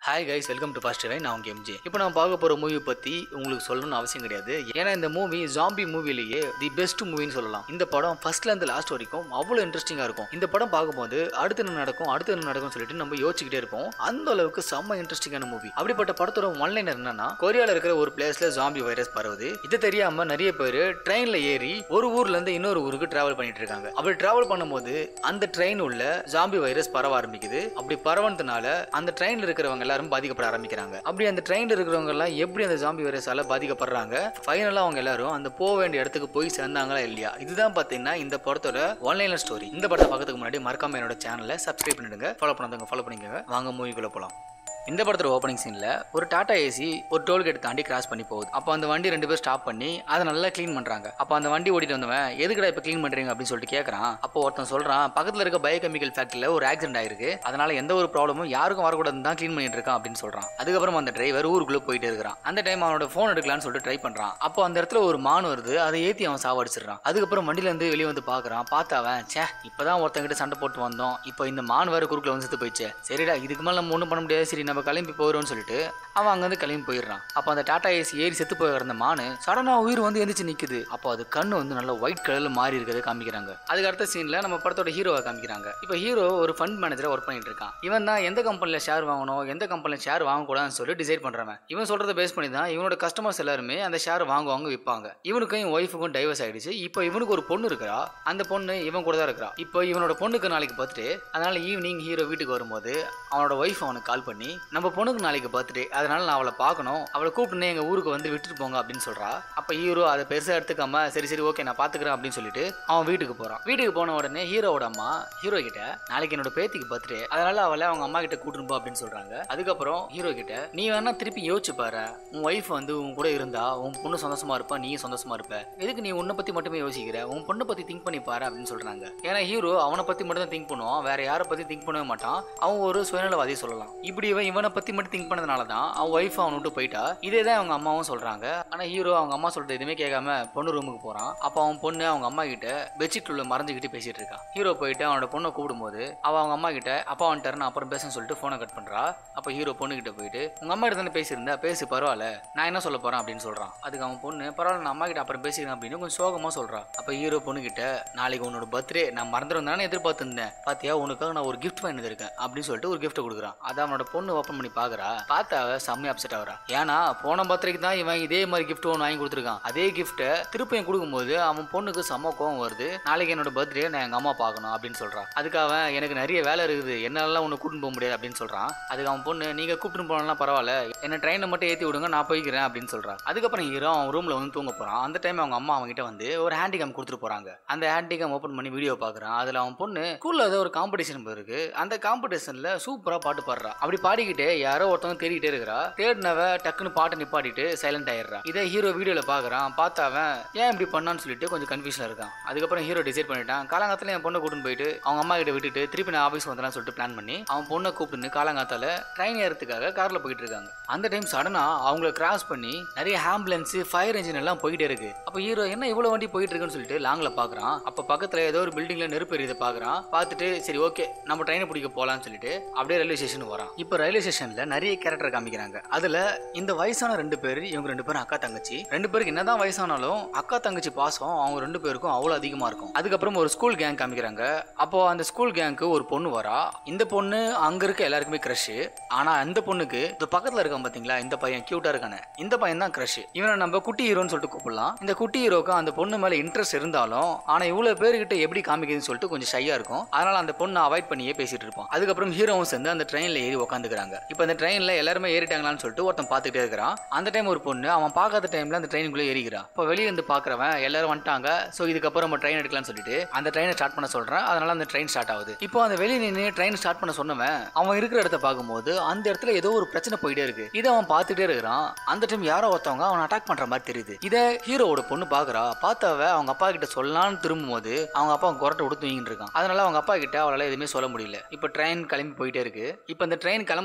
hi guys welcome to first வை நான் உங்க எம்ஜே இப்போ நான் பார்க்க போகிற மூவி பற்றி உங்களுக்கு சொல்லணும்னு அவசியம் கிடையாது ஏன்னா இந்த மூவி ஜாம்பி மூவிலேயே தி பெஸ்ட் மூவின்னு சொல்லலாம் இந்த படம் ஃபர்ஸ்ட்ல இருந்து லாஸ்ட் வரைக்கும் அவ்வளோ இன்ட்ரெஸ்டிங்காக இருக்கும் இந்த படம் பார்க்கும்போது அடுத்து என்ன நடக்கும் அடுத்து என்ன நடக்கும் சொல்லிட்டு நம்ம யோசிச்சுக்கிட்டே இருப்போம் அந்த அளவுக்கு செம்ம இன்ட்ரெஸ்டிங்கான மூவி அப்படிப்பட்ட படத்தோட ஒன்லைனர் என்னன்னா கொரியால இருக்கிற ஒரு பிளேஸ்ல ஜாம்பி வைரஸ் பரவுது இது தெரியாம நிறைய பேர் ட்ரெயின்ல ஏறி ஒரு ஊர்ல இருந்து இன்னொரு ஊருக்கு டிராவல் பண்ணிட்டு இருக்காங்க அப்படி டிராவல் பண்ணும்போது அந்த ட்ரெயின் உள்ள ஜாம்பி வைரஸ் பரவ ஆரம்பிக்குது அப்படி பரவனதுனால அந்த ட்ரெயின்ல இருக்கிறவங்க எல்லாரும் பாதிக்கப்பட ஆரம்பிக்கிறாங்க அப்படி அந்த ட்ரெயின்ல இருக்கிறவங்க எல்லாம் எப்படி அந்த ஜாம்பி வைரஸால பாதிக்கப்படுறாங்க ஃபைனலா அவங்க எல்லாரும் அந்த போக வேண்டிய இடத்துக்கு போய் சேர்ந்தாங்களா இல்லையா இதுதான் பாத்தீங்கன்னா இந்த படத்தோட ஒன்லைனர் ஸ்டோரி இந்த படத்தை பார்க்கறதுக்கு முன்னாடி மறக்காம என்னோட சேனலை சப்ஸ்கிரைப் பண்ணிடுங்க ஃபாலோ பண்ணாதவங்க ஃபாலோ பண்ணிக்கோங்க வாங்க மூவிக்குள்ள போலாம் இந்த படத்தோட ஓப்பனிங் சீனில் ஒரு டாடா ஏசி ஒரு டோல்கேட் தாண்டி கிராஸ் பண்ணி போகுது அப்போ அந்த வண்டி ரெண்டு பேர் ஸ்டாப் பண்ணி அதை நல்லா க்ளீன் பண்ணுறாங்க அப்போ அந்த வண்டி ஓடிட்டு வந்தவன் எதுக்குடா இப்போ க்ளீன் பண்ணுறீங்க அப்படின்னு சொல்லிட்டு கேட்குறான் அப்போ ஒருத்தன் சொல்கிறான் பக்கத்தில் இருக்க பயோகெமிக்கல் ஃபேக்ட்ரியில் ஒரு ஆக்சிடென்ட் ஆயிருக்கு அதனால எந்த ஒரு ப்ராப்ளமும் யாருக்கும் வரக்கூடாதுன்னு தான் க்ளீன் பண்ணிட்டு இருக்கான் அப்படின்னு சொல்கிறான் அதுக்கப்புறம் அந்த டிரைவர் ஊருக்குள்ளே போயிட்டு இருக்கிறான் அந்த டைம் அவனோட ஃபோன் எடுக்கலாம்னு சொல்லிட்டு ட்ரை பண்ணுறான் அப்போ அந்த இடத்துல ஒரு மான் வருது அதை ஏற்றி அவன் சாவடிச்சிடுறான் அதுக்கப்புறம் வண்டியிலேருந்து வெளியே வந்து பார்க்குறான் பார்த்து அவன் சே இப்போதான் ஒருத்தங்கிட்ட சண்டை போட்டு வந்தோம் இப்போ இந்த மான் வேறு குறுக்கில் வந்து செத்து போயிடுச்சு சரிடா இதுக்கு மேலே நம்ம ஒன்றும் பண்ண முடியாது சரி நம்ம கிளம்பி போயிடும்னு சொல்லிட்டு அவன் அங்கேருந்து கிளம்பி போயிடுறான் அப்போ அந்த டாடா ஏசி ஏறி செத்து போய் கிடந்த மானு சடனாக உயிர் வந்து எந்திரிச்சு நிற்குது அப்போ அது கண்ணு வந்து நல்லா ஒயிட் கலரில் மாறி இருக்கிறத காமிக்கிறாங்க அதுக்கு அடுத்த சீனில் நம்ம படத்தோட ஹீரோவை காமிக்கிறாங்க இப்போ ஹீரோ ஒரு ஃபண்ட் மேனேஜரை ஒர்க் பண்ணிட்டு இருக்கான் இவன் தான் எந்த கம்பெனியில் ஷேர் வாங்கணும் எந்த கம்பெனியில் ஷேர் வாங்கக்கூடாதுன்னு சொல்லி டிசைட் பண்ணுறவன் இவன் சொல்கிறத பேஸ் பண்ணி தான் இவனோட கஸ்டமர்ஸ் எல்லாருமே அந்த ஷேர் வாங்குவாங்க விற்பாங்க இவனுக்கும் இவன் ஒய்ஃபுக்கும் டைவர்ஸ் ஆயிடுச்சு இப்போ இவனுக்கு ஒரு பொண்ணு இருக்கிறா அந்த பொண்ணு இவன் கூட தான் இருக்கிறா இப்போ இவனோட பொண்ணுக்கு நாளைக்கு பர்த்டே அதனால ஈவினிங் ஹீரோ வீட்டுக்கு வரும்போது அவனோட ஒய்ஃப் அவனுக்கு கால் பண்ணி நம்ம பொண்ணுக்கு நாளைக்கு பர்த்டே அதனால நான் அவளை பார்க்கணும் அவளை கூப்பிட்டு எங்க ஊருக்கு வந்து விட்டுட்டு போங்க அப்படின்னு சொல்றா அப்ப ஹீரோ அதை பெருசா எடுத்துக்காம சரி சரி ஓகே நான் பாத்துக்கிறேன் அப்படின்னு சொல்லிட்டு அவன் வீட்டுக்கு போறான் வீட்டுக்கு போன உடனே ஹீரோவோட அம்மா ஹீரோ கிட்ட நாளைக்கு என்னோட பேத்திக்கு பர்த்டே அதனால அவளை அவங்க அம்மா கிட்ட கூட்டிட்டு போ அப்படின்னு சொல்றாங்க அதுக்கப்புறம் ஹீரோ கிட்ட நீ வேணா திருப்பி யோசிச்சு பாரு உன் ஒய்ஃப் வந்து உன் கூட இருந்தா உன் பொண்ணு சந்தோஷமா இருப்பா நீயும் சந்தோஷமா இருப்ப எதுக்கு நீ உன்னை பத்தி மட்டுமே யோசிக்கிற உன் பொண்ணை பத்தி திங்க் பண்ணி பாரு அப்படின்னு சொல்றாங்க ஏன்னா ஹீரோ அவனை பத்தி மட்டும் தான் திங்க் பண்ணுவான் வேற யாரை பத்தி திங்க் பண்ணவே மாட்டான் அவன் ஒரு சுயநலவாதி சொல்லலாம் இப்படி இவன் இவனை பத்தி மட்டும் திங்க் பண்ணதுனால தான் அவன் ஒய்ஃப் அவன் விட்டு போயிட்டா இதே தான் அவங்க அம்மாவும் சொல்றாங்க ஆனா ஹீரோ அவங்க அம்மா சொல்றது எதுவுமே கேட்காம பொண்ணு ரூமுக்கு போறான் அப்போ அவன் பொண்ணு அவங்க அம்மா கிட்ட பெட்ஷீட் உள்ள மறைஞ்சுக்கிட்டு பேசிட்டு இருக்கான் ஹீரோ போயிட்டு அவனோட பொண்ணை கூப்பிடும்போது அவ அவங்க அம்மா கிட்ட அப்பா வந்துட்டாரு நான் அப்புறம் பேசுன்னு சொல்லிட்டு போனை கட் பண்றா அப்போ ஹீரோ பொண்ணு கிட்ட போயிட்டு உங்க அம்மா கிட்ட தானே பேசியிருந்தா பேசு பரவாயில்ல நான் என்ன சொல்ல போறேன் அப்படின்னு சொல்றான் அதுக்கு அவன் பொண்ணு பரவாயில்ல நான் அம்மா கிட்ட அப்புறம் பேசிக்கிறேன் அப்படின்னு கொஞ்சம் சோகமா சொல்றா அப்போ ஹீரோ பொண்ணு கிட்ட நாளைக்கு உன்னோட பர்த்டே நான் மறந்துடும் தானே எதிர்பார்த்திருந்தேன் பாத்தியா உனக்காக நான் ஒரு கிஃப்ட் வாங்கி இருக்கேன் அப்படின்னு சொல்லிட்டு ஒரு கிஃப்ட் கொடுக்குறான் அதை அவனோட பொண்ணு ஓப்பன் பண்ணி பாக்குறா பார்த்தா அவ செம்மையா அப்செட் ஆகுறா ஏன்னா போன பர்த்டேக்கு தான் இவன் இதே மாதிரி கிஃப்ட் ஒன்று வாங்கி கொடுத்துருக்கான் அதே கிஃப்ட்டை திருப்பியும் கொடுக்கும்போது அவன் பொண்ணுக்கு செம்ம கோவம் வருது நாளைக்கு என்னோட பர்த்டே நான் எங்க அம்மா பார்க்கணும் அப்படின்னு சொல்றான் அதுக்கு அவன் எனக்கு நிறைய வேலை இருக்குது என்னாலலாம் உன்னை கூட்டிட்டு போக முடியாது அப்படின்னு சொல்றான் அதுக்கு அவன் பொண்ணு நீங்க கூப்பிட்டு போனாலாம் பரவாயில்ல என்ன ட்ரெயினை மட்டும் ஏற்றி விடுங்க நான் போய்க்கிறேன் அப்படின்னு சொல்றான் அதுக்கப்புறம் ஹீரோ அவன் ரூம்ல வந்து தூங்க போறான் அந்த டைம் அவங்க அம்மா அவங்க கிட்ட வந்து ஒரு ஹேண்டிகம் கொடுத்துட்டு போறாங்க அந்த ஹேண்டிகம் ஓப்பன் பண்ணி வீடியோ பாக்குறான் அதுல அவன் பொண்ணு ஸ்கூல்ல ஏதோ ஒரு காம்படிஷன் போயிருக்கு அந்த காம்படிஷன்ல சூப்பரா பாட்டு பாடுறா அப்படி பாடிக்கிட்டே யாரோ ஒருத்தவங்க தேடிக்கிட்டே இருக்கிறா தேடினவ டக்குன்னு பாட்டை நிப்பாட்டிட்டு சைலண்ட் ஆயிடுறா இதே ஹீரோ வீடியோல பாக்குறான் பார்த்தா அவன் ஏன் இப்படி பண்ணான்னு சொல்லிட்டு கொஞ்சம் கன்ஃபியூஷன் இருக்கான் அதுக்கப்புறம் ஹீரோ டிசைட் பண்ணிட்டான் காலங்காலத்துல என் பொண்ணை கூட்டிட்டு போயிட்டு அவங்க அம்மா கிட்ட விட்டுட்டு திருப்பி நான் ஆஃபீஸ் வந்தலாம் சொல்லிட்டு பிளான் பண்ணி அவன் பொண்ணை கூப்பிட்டு காலங்காத்தால ட்ரெயின் ஏறதுக்காக கார்ல போயிட்டு இருக்காங்க அந்த டைம் சடனா அவங்கள கிராஸ் பண்ணி நிறைய ஆம்புலன்ஸ் ஃபயர் இன்ஜின் எல்லாம் போயிட்டே இருக்கு அப்ப ஹீரோ என்ன இவ்வளவு வண்டி போயிட்டு இருக்குன்னு சொல்லிட்டு லாங்ல பாக்குறான் அப்ப பக்கத்துல ஏதோ ஒரு பில்டிங்ல நெருப்பு எரியுதை பாக்குறான் பார்த்துட்டு சரி ஓகே நம்ம ட்ரெயினை பிடிக்க போலாம்னு சொல்லிட்டு அப்படியே ரயில்வே ஸ்டேஷன் வரான் இப்போ ரயில்வே ஸ்டேஷன்ல நிறைய கேரக்டர் காமிக்கிறாங்க அதுல இந்த வயசான ரெண்டு பேர் இவங்க ரெண்டு பேரும் அக்கா தங்கச்சி ரெண்டு பேருக்கு என்னதான் வயசானாலும் அக்கா தங்கச்சி பாசம் அவங்க ரெண்டு பேருக்கும் அவ்வளவு அதிகமா இருக்கும் அதுக்கப்புறம் ஒரு ஸ்கூல் கேங் காமிக்கிறாங்க அப்போ அந்த ஸ்கூல் கேங்க்கு ஒரு பொண்ணு வரா இந்த பொண்ணு அங்க இருக்க எல்லாருக்குமே கிரஷ் ஆனா அந்த பொண்ணுக்கு இந்த பக்கத்துல இருக்கான் பாத்தீங்களா இந்த பையன் கியூட்டா இருக்கானே இந்த பையன் தான் கிரஷ் இவனை நம்ம குட்டி ஹீரோன்னு சொல்லிட்டு கூப்பிடலாம் இந்த குட்டி ஹீரோக்கு அந்த பொண்ணு மேல இன்ட்ரெஸ்ட் இருந்தாலும் ஆனா இவ்வளவு பேர்கிட்ட எப்படி காமிக்குதுன்னு சொல்லிட்டு கொஞ்சம் ஷையா இருக்கும் அதனால அந்த பொண்ணை அவாய்ட் பண்ணியே பேசிட்டு இருப்போம் அதுக்கப்புறம் ஹீரோவும் சேர்ந்து அந்த ட்ரெயின்ல ஏறி உட்காந்துக்கிறாங்க இப்போ அந்த ட்ரெயின்ல எல்லாருமே ஏறிட்டாங்களான்னு சொல்லிட்டு ஒருத்தன் பார்த்துட்டே இருக்கிறான் அந்த டைம் ஒரு பொண்ணு அவன் பார்க்காத டைம்ல அந்த ட்ரெயினுக்குள்ள ஏறிக்கிறான் இப்போ வெளியே இருந்து பாக்குறவன் எல்லாரும் வந்துட்டாங்க ஸோ இதுக்கப்புறம் நம்ம ட்ரெயின் எடுக்கலாம்னு சொல்லிட்டு அந்த ட்ரெயினை ஸ்டார்ட் பண்ண சொல்றேன் அதனால அந்த ட்ரெயின் ஸ்டார்ட் ஆகுது இப்போ அந்த வெளியே நின்று ட்ரெயின் ஸ்டார்ட் பண்ண சொன்னவன் அவன் இருக்கிற இடத்த பார்க்கும்போது அந்த இடத்துல ஏதோ ஒரு பிரச்சனை போயிட்டே இருக்கு இதை அவன் பார்த்துட்டே இருக்கிறான் அந்த டைம் யாரோ ஒருத்தவங்க அவன் அட்டாக் பண்ற மாதிரி தெரியுது இதை ஹீரோவோட பொண்ணு பாக்குறா பார்த்தவ அவங்க அப்பா கிட்ட சொல்லலாம்னு திரும்பும்போது அவங்க அப்பா கொரட்டை விட்டு தூங்கிட்டு இருக்கான் அதனால அவங்க அப்பா கிட்ட அவளால எதுவுமே சொல்ல முடியல இப்போ ட்ரெயின் கிளம்பி போயிட்டே இருக்கு இப்போ இந்த ட்ரெயின் கிளம்புறதுக்கு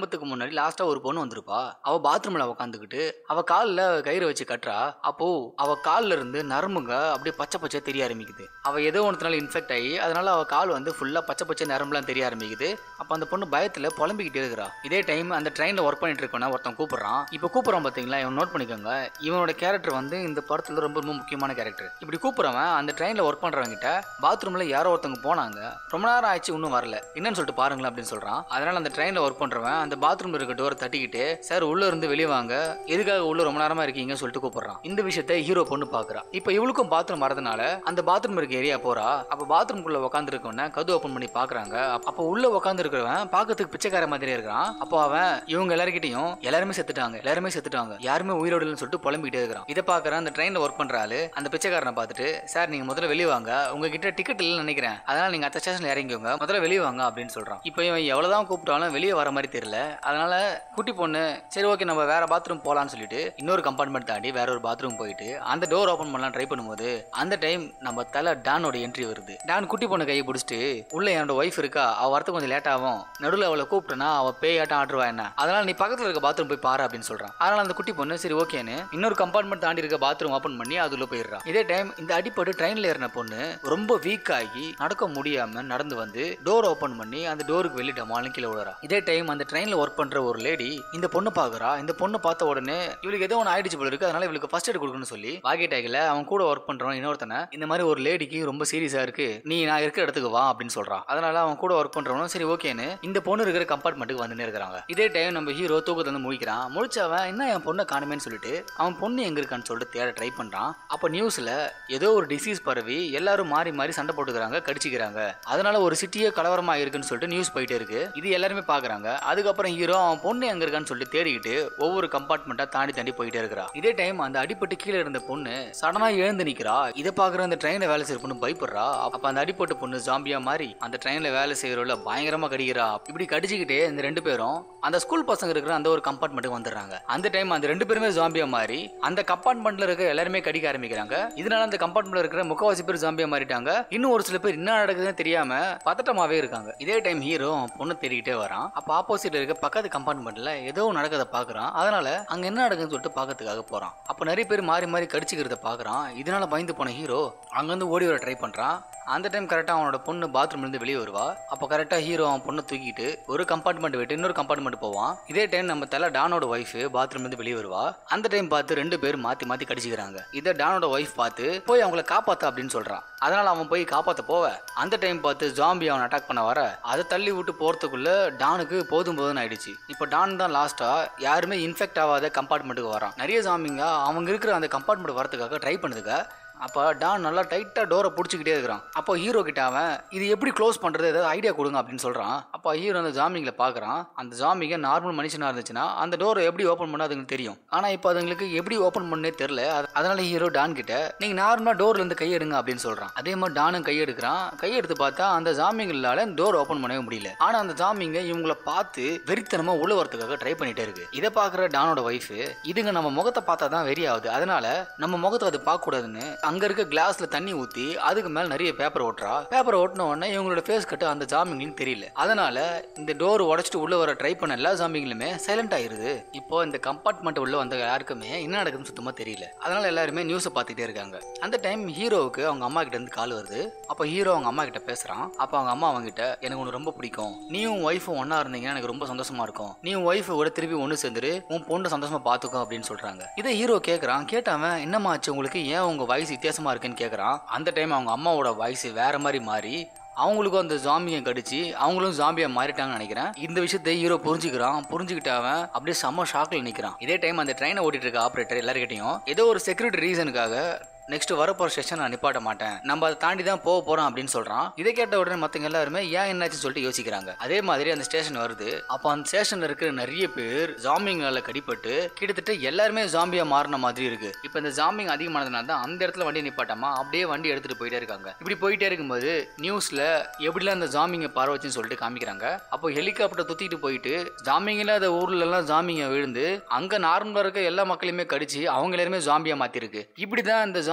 வரதுக்கு முன்னாடி லாஸ்டா ஒரு பொண்ணு வந்திருப்பா அவ பாத்ரூம்ல உட்காந்துக்கிட்டு அவ கால்ல கயிறு வச்சு கட்டுறா அப்போ அவ கால்ல இருந்து நரம்புங்க அப்படியே பச்சை பச்சை தெரிய ஆரம்பிக்குது அவ ஏதோ ஒன்றனால இன்ஃபெக்ட் ஆகி அதனால அவ கால் வந்து ஃபுல்லா பச்சை பச்சை நரம்புலாம் தெரிய ஆரம்பிக்குது அப்ப அந்த பொண்ணு பயத்துல புலம்பிக்கிட்டே இருக்கிறா இதே டைம் அந்த ட்ரெயின்ல ஒர்க் பண்ணிட்டு இருக்கவன ஒருத்தன் கூப்பிடுறான் இப்போ கூப்பிடுறான் பாத்தீங்களா இவன் நோட் பண்ணிக்கோங்க இவனோட கேரக்டர் வந்து இந்த படத்துல ரொம்ப ரொம்ப முக்கியமான கேரக்டர் இப்படி கூப்பிடுறவன் அந்த ட்ரெயின்ல ஒர்க் பண்றவங்க கிட்ட பாத்ரூம்ல யாரோ ஒருத்தவங்க போனாங்க ரொம்ப நேரம் ஆயிடுச்சு இன்னும் வரல என்னன்னு சொல்லிட்டு பாருங்களேன் அப்படின்னு சொல்றான் அதனால அந்த ட்ரெயின்ல ஒர்க் பண்றவன் அந்த பாத்ரூம்ல இருக்க டோர் தட்டிக்கிட்டு சார் உள்ள இருந்து வெளியே வாங்க எதுக்காக உள்ள ரொம்ப நேரமா இருக்கீங்கன்னு சொல்லிட்டு கூப்பிடுறான் இந்த விஷயத்த ஹீரோ பொண்ணு பாக்குறா இப்போ இவளுக்கும் பாத்ரூம் வரதுனால அந்த பாத்ரூம் இருக்க ஏரியா போறா அப்ப பாத்ரூம்குள்ள உட்காந்து இருக்கவன கது ஓபன் பண்ணி பாக்குறாங்க அப்ப உள்ள உட்காந்து இருக்கிறவன் பாக்கிறதுக்கு பிச்சைக்கார மாதிரி இருக்கிறான் அப்போ அவன் இவங்க எல்லாருக்கிட்டையும் எல்லாருமே செத்துட்டாங்க எல்லாருமே செத்துட்டாங்க யாருமே உயிரோடு இல்லைன்னு சொல்லிட்டு புலம்பிக்கிட்டே இருக்கிறான் இதை பாக்குற அந்த ட்ரெயின்ல ஒர்க் பண்ற ஆளு அந்த பிச்சைக்காரனை பார்த்துட்டு சார் நீங்க முதல்ல வெளியே வாங்க உங்ககிட்ட டிக்கெட் இல்லைன்னு நினைக்கிறேன் அதனால நீங்க அடுத்த ஸ்டேஷன்ல இறங்கிக்கோங்க முதல்ல வெளியே வாங்க அப்படின்னு சொல்றான் இப்போ இவன் எவ்வளவுதான் கூப்பிட்டாலும் வெளியே வர மாதிரி தெரியல அதனால குட்டி பொண்ணு சரி ஓகே நம்ம வேற பாத்ரூம் போலாம்னு சொல்லிட்டு இன்னொரு கம்பார்ட்மெண்ட் தாண்டி வேற ஒரு பாத்ரூம் போயிட்டு அந்த டோர் ஓபன் பண்ணலாம் ட்ரை பண்ணும்போது அந்த டைம் நம்ம தலை டானோட என்ட்ரி வருது டான் குட்டி பொண்ணு கையை பிடிச்சிட்டு உள்ள என்னோட ஒய்ஃப் இருக்கா அவ வரது கொஞ்சம் லேட் ஆகும் நடுவில் அவளை கூப்பிட்டனா அவ பேயாட்டம் ஆடுவா என்ன அதனால நீ பக்கத்துல இருக்க பாத்ரூம் போய் பாரு அப்படின்னு சொல்றான் அதனால அந்த குட்டி பொண்ணு சரி ஓகேன்னு இன்னொரு கம்பார்ட்மெண்ட் தாண்டி இருக்க பாத்ரூம் ஓபன் பண்ணி அதுல போயிடுறான் இதே டைம் இந்த அடிப்பட்டு ட்ரெயின்ல ஏறின பொண்ணு ரொம்ப வீக் ஆகி நடக்க முடியாம நடந்து வந்து டோர் ஓபன் பண்ணி அந்த டோருக்கு வெளியே டமாலும் கீழே விடுறா இதே டைம் அந்த ட்ரெயின்ல ஒர்க் பண்ற ஒரு லேடி இந்த பொண்ணு பாக்குறா இந்த பொண்ணு பார்த்த உடனே இவளுக்கு ஏதோ ஒன்று ஆயிடுச்சு போல இருக்கு அதனால இவளுக்கு ஃபர்ஸ்ட் எய்ட் கொடுக்கணும்னு சொல்லி வாகி டேக்ல அவன் கூட ஒர்க் பண்றவன் இன்னொருத்தனை இந்த மாதிரி ஒரு லேடிக்கு ரொம்ப சீரியஸா இருக்கு நீ நான் இருக்கிற இடத்துக்கு வா அப்படின்னு சொல்றான் அதனால அவன் கூட ஒர்க் பண்றவனும் சரி ஓகேன்னு இந்த பொண்ணு இருக்கிற கம்பார்ட்மெண்ட்டுக்கு வந்துன்னு இருக்கிறாங்க இதே டைம் நம்ம ஹீரோ தூக்கத்துல வந்து முழிக்கிறான் முழிச்சவன் என்ன என் பொண்ணை காணுமேன்னு சொல்லிட்டு அவன் பொண்ணு எங்க இருக்கான்னு சொல்லிட்டு தேட ட்ரை பண்றான் அப்போ நியூஸ்ல ஏதோ ஒரு டிசீஸ் பரவி எல்லாரும் மாறி மாறி சண்டை போட்டுக்கிறாங்க கடிச்சிக்கிறாங்க அதனால ஒரு சிட்டியே கலவரமா இருக்குன்னு சொல்லிட்டு நியூஸ் போயிட்டே இருக்கு இது எல்லாருமே பாக்குறாங்க அதுக்கப்புறம் ஹீரோ அவன் பொண்ணு எங்க இருக்கான்னு சொல்லிட்டு தேடிக்கிட்டு ஒவ்வொரு கம்பார்ட்மெண்ட்டா தாண்டி தாண்டி போயிட்டே இருக்கிறா இதே டைம் அந்த அடிப்பட்டு கீழே இருந்த பொண்ணு சடனா எழுந்து நிக்கிறா இதை பாக்குற அந்த ட்ரெயின்ல வேலை செய்யற பொண்ணு பயப்படுறா அப்ப அந்த அடிப்பட்ட பொண்ணு ஜாம்பியா மாறி அந்த ட்ரெயின்ல வேலை செய்யறவள பயங்கரமா கடிக்கிறா இப்படி கடிச்சுக்கிட்டே இந்த ரெண்டு பேரும் அந்த ஸ்கூல் பசங்க இருக்கிற அந்த ஒரு கம்பார்ட்மெண்ட்டுக்கு வந்துடுறாங்க அந்த டைம் அந்த ரெண்டு பேருமே ஜாம்பியா மாறி அந்த கம்பார்ட்மெண்ட்ல இருக்க எல்லாருமே கடிக்க ஆரம்பிக்கிறாங்க இதனால அந்த கம்பார்ட்மெண்ட்ல இருக்கிற முக்கவாசி பேர் ஜாம்பியா மாறிட்டாங்க இன்னும் ஒரு சில பேர் என்ன நடக்குதுன்னு தெரியாம பதட்டமாவே இருக்காங்க இதே டைம் ஹீரோ பொண்ணு தேடிக்கிட்டே வரான் அப்ப ஆப்போசிட்ல இருக்க பக்கத்து கம்பார்ட்மெண்ட்ல ஏதோ நடக்கத பாக்குறான் அதனால அங்க என்ன நடக்குதுன்னு சொல்லிட்டு பாக்கிறதுக்காக போறான் அப்ப நிறைய பேர் மாறி மாறி கடிச்சுக்கிறத பாக்குறான் இதனால பயந்து போன ஹீரோ அங்கிருந்து ஓடி வர ட்ரை பண்றான் அந்த டைம் கரெக்டாக அவனோட பொண்ணு பாத்ரூம்ல இருந்து வெளியே வருவா அப்போ கரெக்டாக ஹீரோ அவன் பொண்ணை தூக்கிட்டு ஒரு கம்பார்ட்மெண்ட் விட்டு இன்னொரு கம்பார்ட்மெண்ட் போவான் இதே டைம் நம்ம தலை டானோட ஒய்ஃப் பாத்ரூம்ல இருந்து வெளியே வருவா அந்த டைம் பார்த்து ரெண்டு பேர் மாத்தி மாத்தி கடிச்சிக்கிறாங்க இதை டானோட ஒய்ஃப் பார்த்து போய் அவங்கள காப்பாத்து அப்படின்னு சொல்றான் அதனால அவன் போய் காப்பாத்த போவ அந்த டைம் பார்த்து ஜாம்பி அவன் அட்டாக் பண்ண வர அதை தள்ளி விட்டு போறதுக்குள்ள டானுக்கு போதும் போதும்னு ஆயிடுச்சு இப்போ டான் தான் லாஸ்டா யாருமே இன்ஃபெக்ட் ஆகாத கம்பார்ட்மெண்ட்டுக்கு வரான் நிறைய ஜாம்பிங்க அவங்க இருக்கிற அந்த கம்பார்ட்மெண்ட் வரதுக்காக ட்ரை பண்ணுதுங்க அப்போ டான் நல்லா டைட்டாக டோரை பிடிச்சிக்கிட்டே இருக்கிறான் அப்போ ஹீரோ கிட்ட அவன் இது எப்படி க்ளோஸ் பண்ணுறது ஏதாவது ஐடியா கொடுங்க அப்படின்னு சொல்கிறான் அப்போ ஹீரோ அந்த ஜாமிங்கில் பார்க்குறான் அந்த ஜாமிங்க நார்மல் மனுஷனாக இருந்துச்சுன்னா அந்த டோரை எப்படி ஓப்பன் பண்ண அதுங்களுக்கு தெரியும் ஆனால் இப்போ அதுங்களுக்கு எப்படி ஓப்பன் பண்ணே தெரில அதனால ஹீரோ டான் கிட்ட நீங்கள் நார்மலாக டோர்லேருந்து கையெடுங்க அப்படின்னு சொல்கிறான் அதே மாதிரி டானும் கையெடுக்கிறான் கையெடுத்து பார்த்தா அந்த ஜாமிங்களால டோர் ஓப்பன் பண்ணவே முடியல ஆனால் அந்த ஜாமிங்க இவங்கள பார்த்து வெறித்தனமாக உள்ள வரதுக்காக ட்ரை பண்ணிட்டே இருக்கு இதை பார்க்குற டானோட ஒய்ஃப் இதுங்க நம்ம முகத்தை பார்த்தா தான் வெறி ஆகுது அதனால நம்ம முகத்தை அது பார்க்கக்கூடாதுன்னு அங்க இருக்க கிளாஸ்ல தண்ணி ஊத்தி அதுக்கு மேல நிறைய பேப்பர் ஓட்டுறா பேப்பர் ஓட்டின உடனே இவங்களோட ஃபேஸ் கட்டு அந்த ஜாமிங்களுக்கு தெரியல அதனால இந்த டோர் உடைச்சிட்டு உள்ள வர ட்ரை பண்ண எல்லா ஜாமிங்களுமே சைலண்ட் ஆயிருது இப்போ இந்த கம்பார்ட்மெண்ட் உள்ள வந்த யாருக்குமே என்ன நடக்குதுன்னு சுத்தமா தெரியல அதனால எல்லாருமே நியூஸை பார்த்துட்டே இருக்காங்க அந்த டைம் ஹீரோவுக்கு அவங்க அம்மா கிட்ட இருந்து கால் வருது அப்போ ஹீரோ அவங்க அம்மா கிட்ட பேசுறான் அப்போ அவங்க அம்மா அவங்க கிட்ட எனக்கு உனக்கு ரொம்ப பிடிக்கும் நீயும் ஒய்ஃபும் ஒன்னா இருந்தீங்கன்னா எனக்கு ரொம்ப சந்தோஷமா இருக்கும் நீ உன் ஒய்ஃப் கூட திருப்பி ஒன்று சேர்ந்துரு உன் பொண்ணு சந்தோஷமா பார்த்துக்கோ அப்படின்னு சொல்றாங்க இதை ஹீரோ கேட்கறான் கேட்டவன் என்னம்மா ஆச்சு உங்களுக்கு ஏன் உங்க வயசு வித்தியாசமா இருக்குன்னு கேட்கறான் அந்த டைம் அவங்க அம்மாவோட வயசு வேற மாதிரி மாறி அவங்களுக்கும் அந்த ஜாம்பியை கடிச்சு அவங்களும் ஜாம்பியா மாறிட்டாங்கன்னு நினைக்கிறேன் இந்த விஷயத்தை ஹீரோ புரிஞ்சுக்கிறான் புரிஞ்சுக்கிட்டு அவன் அப்படியே செம்ம ஷாக்ல நிக்கிறான் இதே டைம் அந்த ட்ரெயினை ஓட்டிட்டு இருக்க ஆப்ரேட்டர் எல்லாருக்கிட்டையும் ஏதோ ஒரு செக்யூரிட்டி ரீசனுக்காக நெக்ஸ்ட் வரப்போற ஸ்டேஷன் நான் நிப்பாட்ட மாட்டேன் நம்ம அதை தாண்டி தான் போக போறோம் அப்படின்னு சொல்றான் இதை கேட்ட உடனே மத்தவங்க எல்லாருமே ஏன் என்னாச்சுன்னு சொல்லிட்டு யோசிக்கிறாங்க அதே மாதிரி அந்த ஸ்டேஷன் வருது அப்போ அந்த ஸ்டேஷன்ல இருக்கிற நிறைய பேர் ஜாம்பிங்கால கடிப்பட்டு கிட்டத்தட்ட எல்லாருமே ஜாம்பியா மாறின மாதிரி இருக்கு இப்போ இந்த ஜாம்பிங் அதிகமானதுனால தான் அந்த இடத்துல வண்டி நிப்பாட்டாம அப்படியே வண்டி எடுத்துட்டு போயிட்டே இருக்காங்க இப்படி போயிட்டே இருக்கும்போது நியூஸ்ல எப்படிலாம் அந்த ஜாம்பிங்க பரவச்சுன்னு சொல்லிட்டு காமிக்கிறாங்க அப்போ ஹெலிகாப்டர் துத்திட்டு போயிட்டு ஜாம்பிங் இல்லாத ஊர்ல எல்லாம் ஜாம்பிங்க விழுந்து அங்க நார்மலா இருக்க எல்லா மக்களையுமே கடிச்சு அவங்க எல்லாருமே ஜாம்பியா மாத்திருக்கு இப்படிதான் இந்த ஜாம்பி